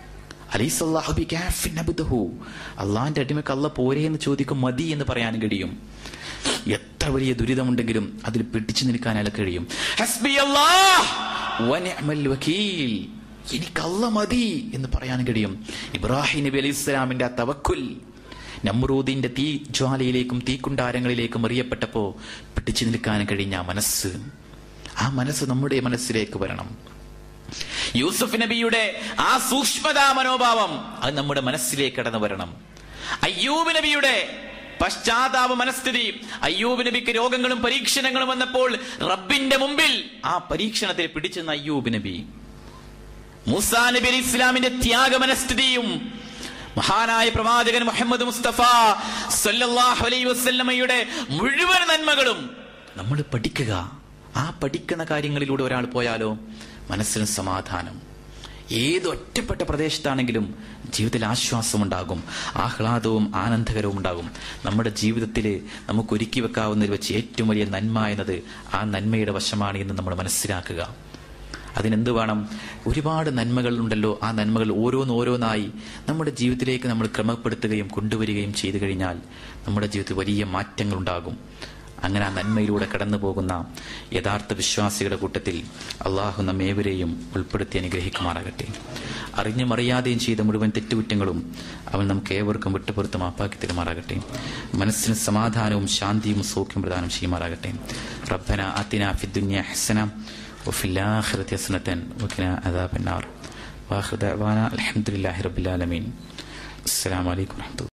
അള്ളാന്റെ അടിമക്ക് അല്ല പോരെ എന്ന് ചോദിക്കും മതി എന്ന് പറയാൻ കഴിയും എത്ര വലിയ ദുരിതമുണ്ടെങ്കിലും അതിൽ പിടിച്ചു നിൽക്കാൻ അയാൾക്ക് കഴിയും ഹസ്ബി അല്ലാഹ് വനിഅമൽ വക്കീൽ എനിക്ക് അല്ല മതി എന്ന് പറയാൻ കഴിയും ഇബ്രാഹിം നബി അലൈഹി ഇസ്ലാമിന്റെ ആ തവക്കുൽ നമ്രൂദിന്റെ തീ ജ്വാലയിലേക്കും തീക്കുണ്ടാരങ്ങളിലേക്കും എറിയപ്പെട്ടപ്പോ പിടിച്ചു നിൽക്കാൻ കഴിഞ്ഞ ആ മനസ്സ് ആ മനസ്സ് നമ്മുടെ മനസ്സിലേക്ക് വരണം യൂസുഫ് നബിയുടെ ആ സൂക്ഷ്മതാ മനോഭാവം അത് നമ്മുടെ മനസ്സിലേക്ക് കടന്നു വരണം അയ്യൂബ് നബിയുടെ പശ്ചാത്താപ മനസ്ഥിതി അയ്യൂബ് നബിക്ക് രോഗങ്ങളും പരീക്ഷണങ്ങളും വന്നപ്പോൾ റബ്ബിന്റെ മുമ്പിൽ ആ പരീക്ഷണത്തിൽ പിടിച്ചെന്ന അയ്യൂബ് നബി മൂസാ നബി അലി ഇസ്ലാമിന്റെ ത്യാഗ മനസ്ഥിതിയും മഹാനായ പ്രവാചകൻ മുഹമ്മദ് മുസ്തഫ സല്ലല്ലാഹു അലൈഹി വസല്ലമയുടെ മുഴുവൻ നന്മകളും നമ്മൾ പഠിക്കുക ആ പഠിക്കുന്ന കാര്യങ്ങളിലൂടെ ഒരാൾ പോയാലോ മനസ്സിന് സമാധാനം ഏത് ഒറ്റപ്പെട്ട പ്രദേശത്താണെങ്കിലും ജീവിതത്തിൽ ആശ്വാസമുണ്ടാകും ആഹ്ലാദവും ആനന്ദകരവും ഉണ്ടാകും നമ്മുടെ ജീവിതത്തിൽ നമുക്ക് ഒരുക്കി വെക്കാവുന്നതിൽ വെച്ച് ഏറ്റവും വലിയ നന്മ എന്നത് ആ നന്മയുടെ വശമാണ് എന്ന് നമ്മൾ മനസ്സിലാക്കുക അതിനെന്ത് വേണം ഒരുപാട് നന്മകൾ ഉണ്ടല്ലോ ആ നന്മകൾ ഓരോന്നോരോന്നായി നമ്മുടെ ജീവിതത്തിലേക്ക് നമ്മൾ ക്രമപ്പെടുത്തുകയും കൊണ്ടുവരികയും ചെയ്തു കഴിഞ്ഞാൽ നമ്മുടെ ജീവിതത്തിൽ വലിയ മാറ്റങ്ങൾ ഉണ്ടാകും അങ്ങനെ ആ നന്മയിലൂടെ കടന്നു പോകുന്ന യഥാർത്ഥ വിശ്വാസികളുടെ കൂട്ടത്തിൽ അള്ളാഹു നമ്മേവരെയും ഉൾപ്പെടുത്തി അനുഗ്രഹിക്കുമാറാകട്ടെ അറിഞ്ഞും അറിയാതെയും ചെയ്ത മുഴുവൻ തെറ്റുകുറ്റങ്ങളും അവൻ നമുക്ക് ഏവർക്കും വിട്ടുപുറത്ത് മാപ്പാക്കി തരുമാറാകട്ടെ മനസ്സിന് സമാധാനവും ശാന്തിയും സൗഖ്യം പ്രദാനം ചെയ്യുമാറാകട്ടെ റബ്ബന അത്തിന ഫിദ്ദുന്യ ഹസന وفي الآخرة حسنة وقنا عذاب النار وآخر دعوانا الحمد لله رب العالمين السلام عليكم ورحمة الله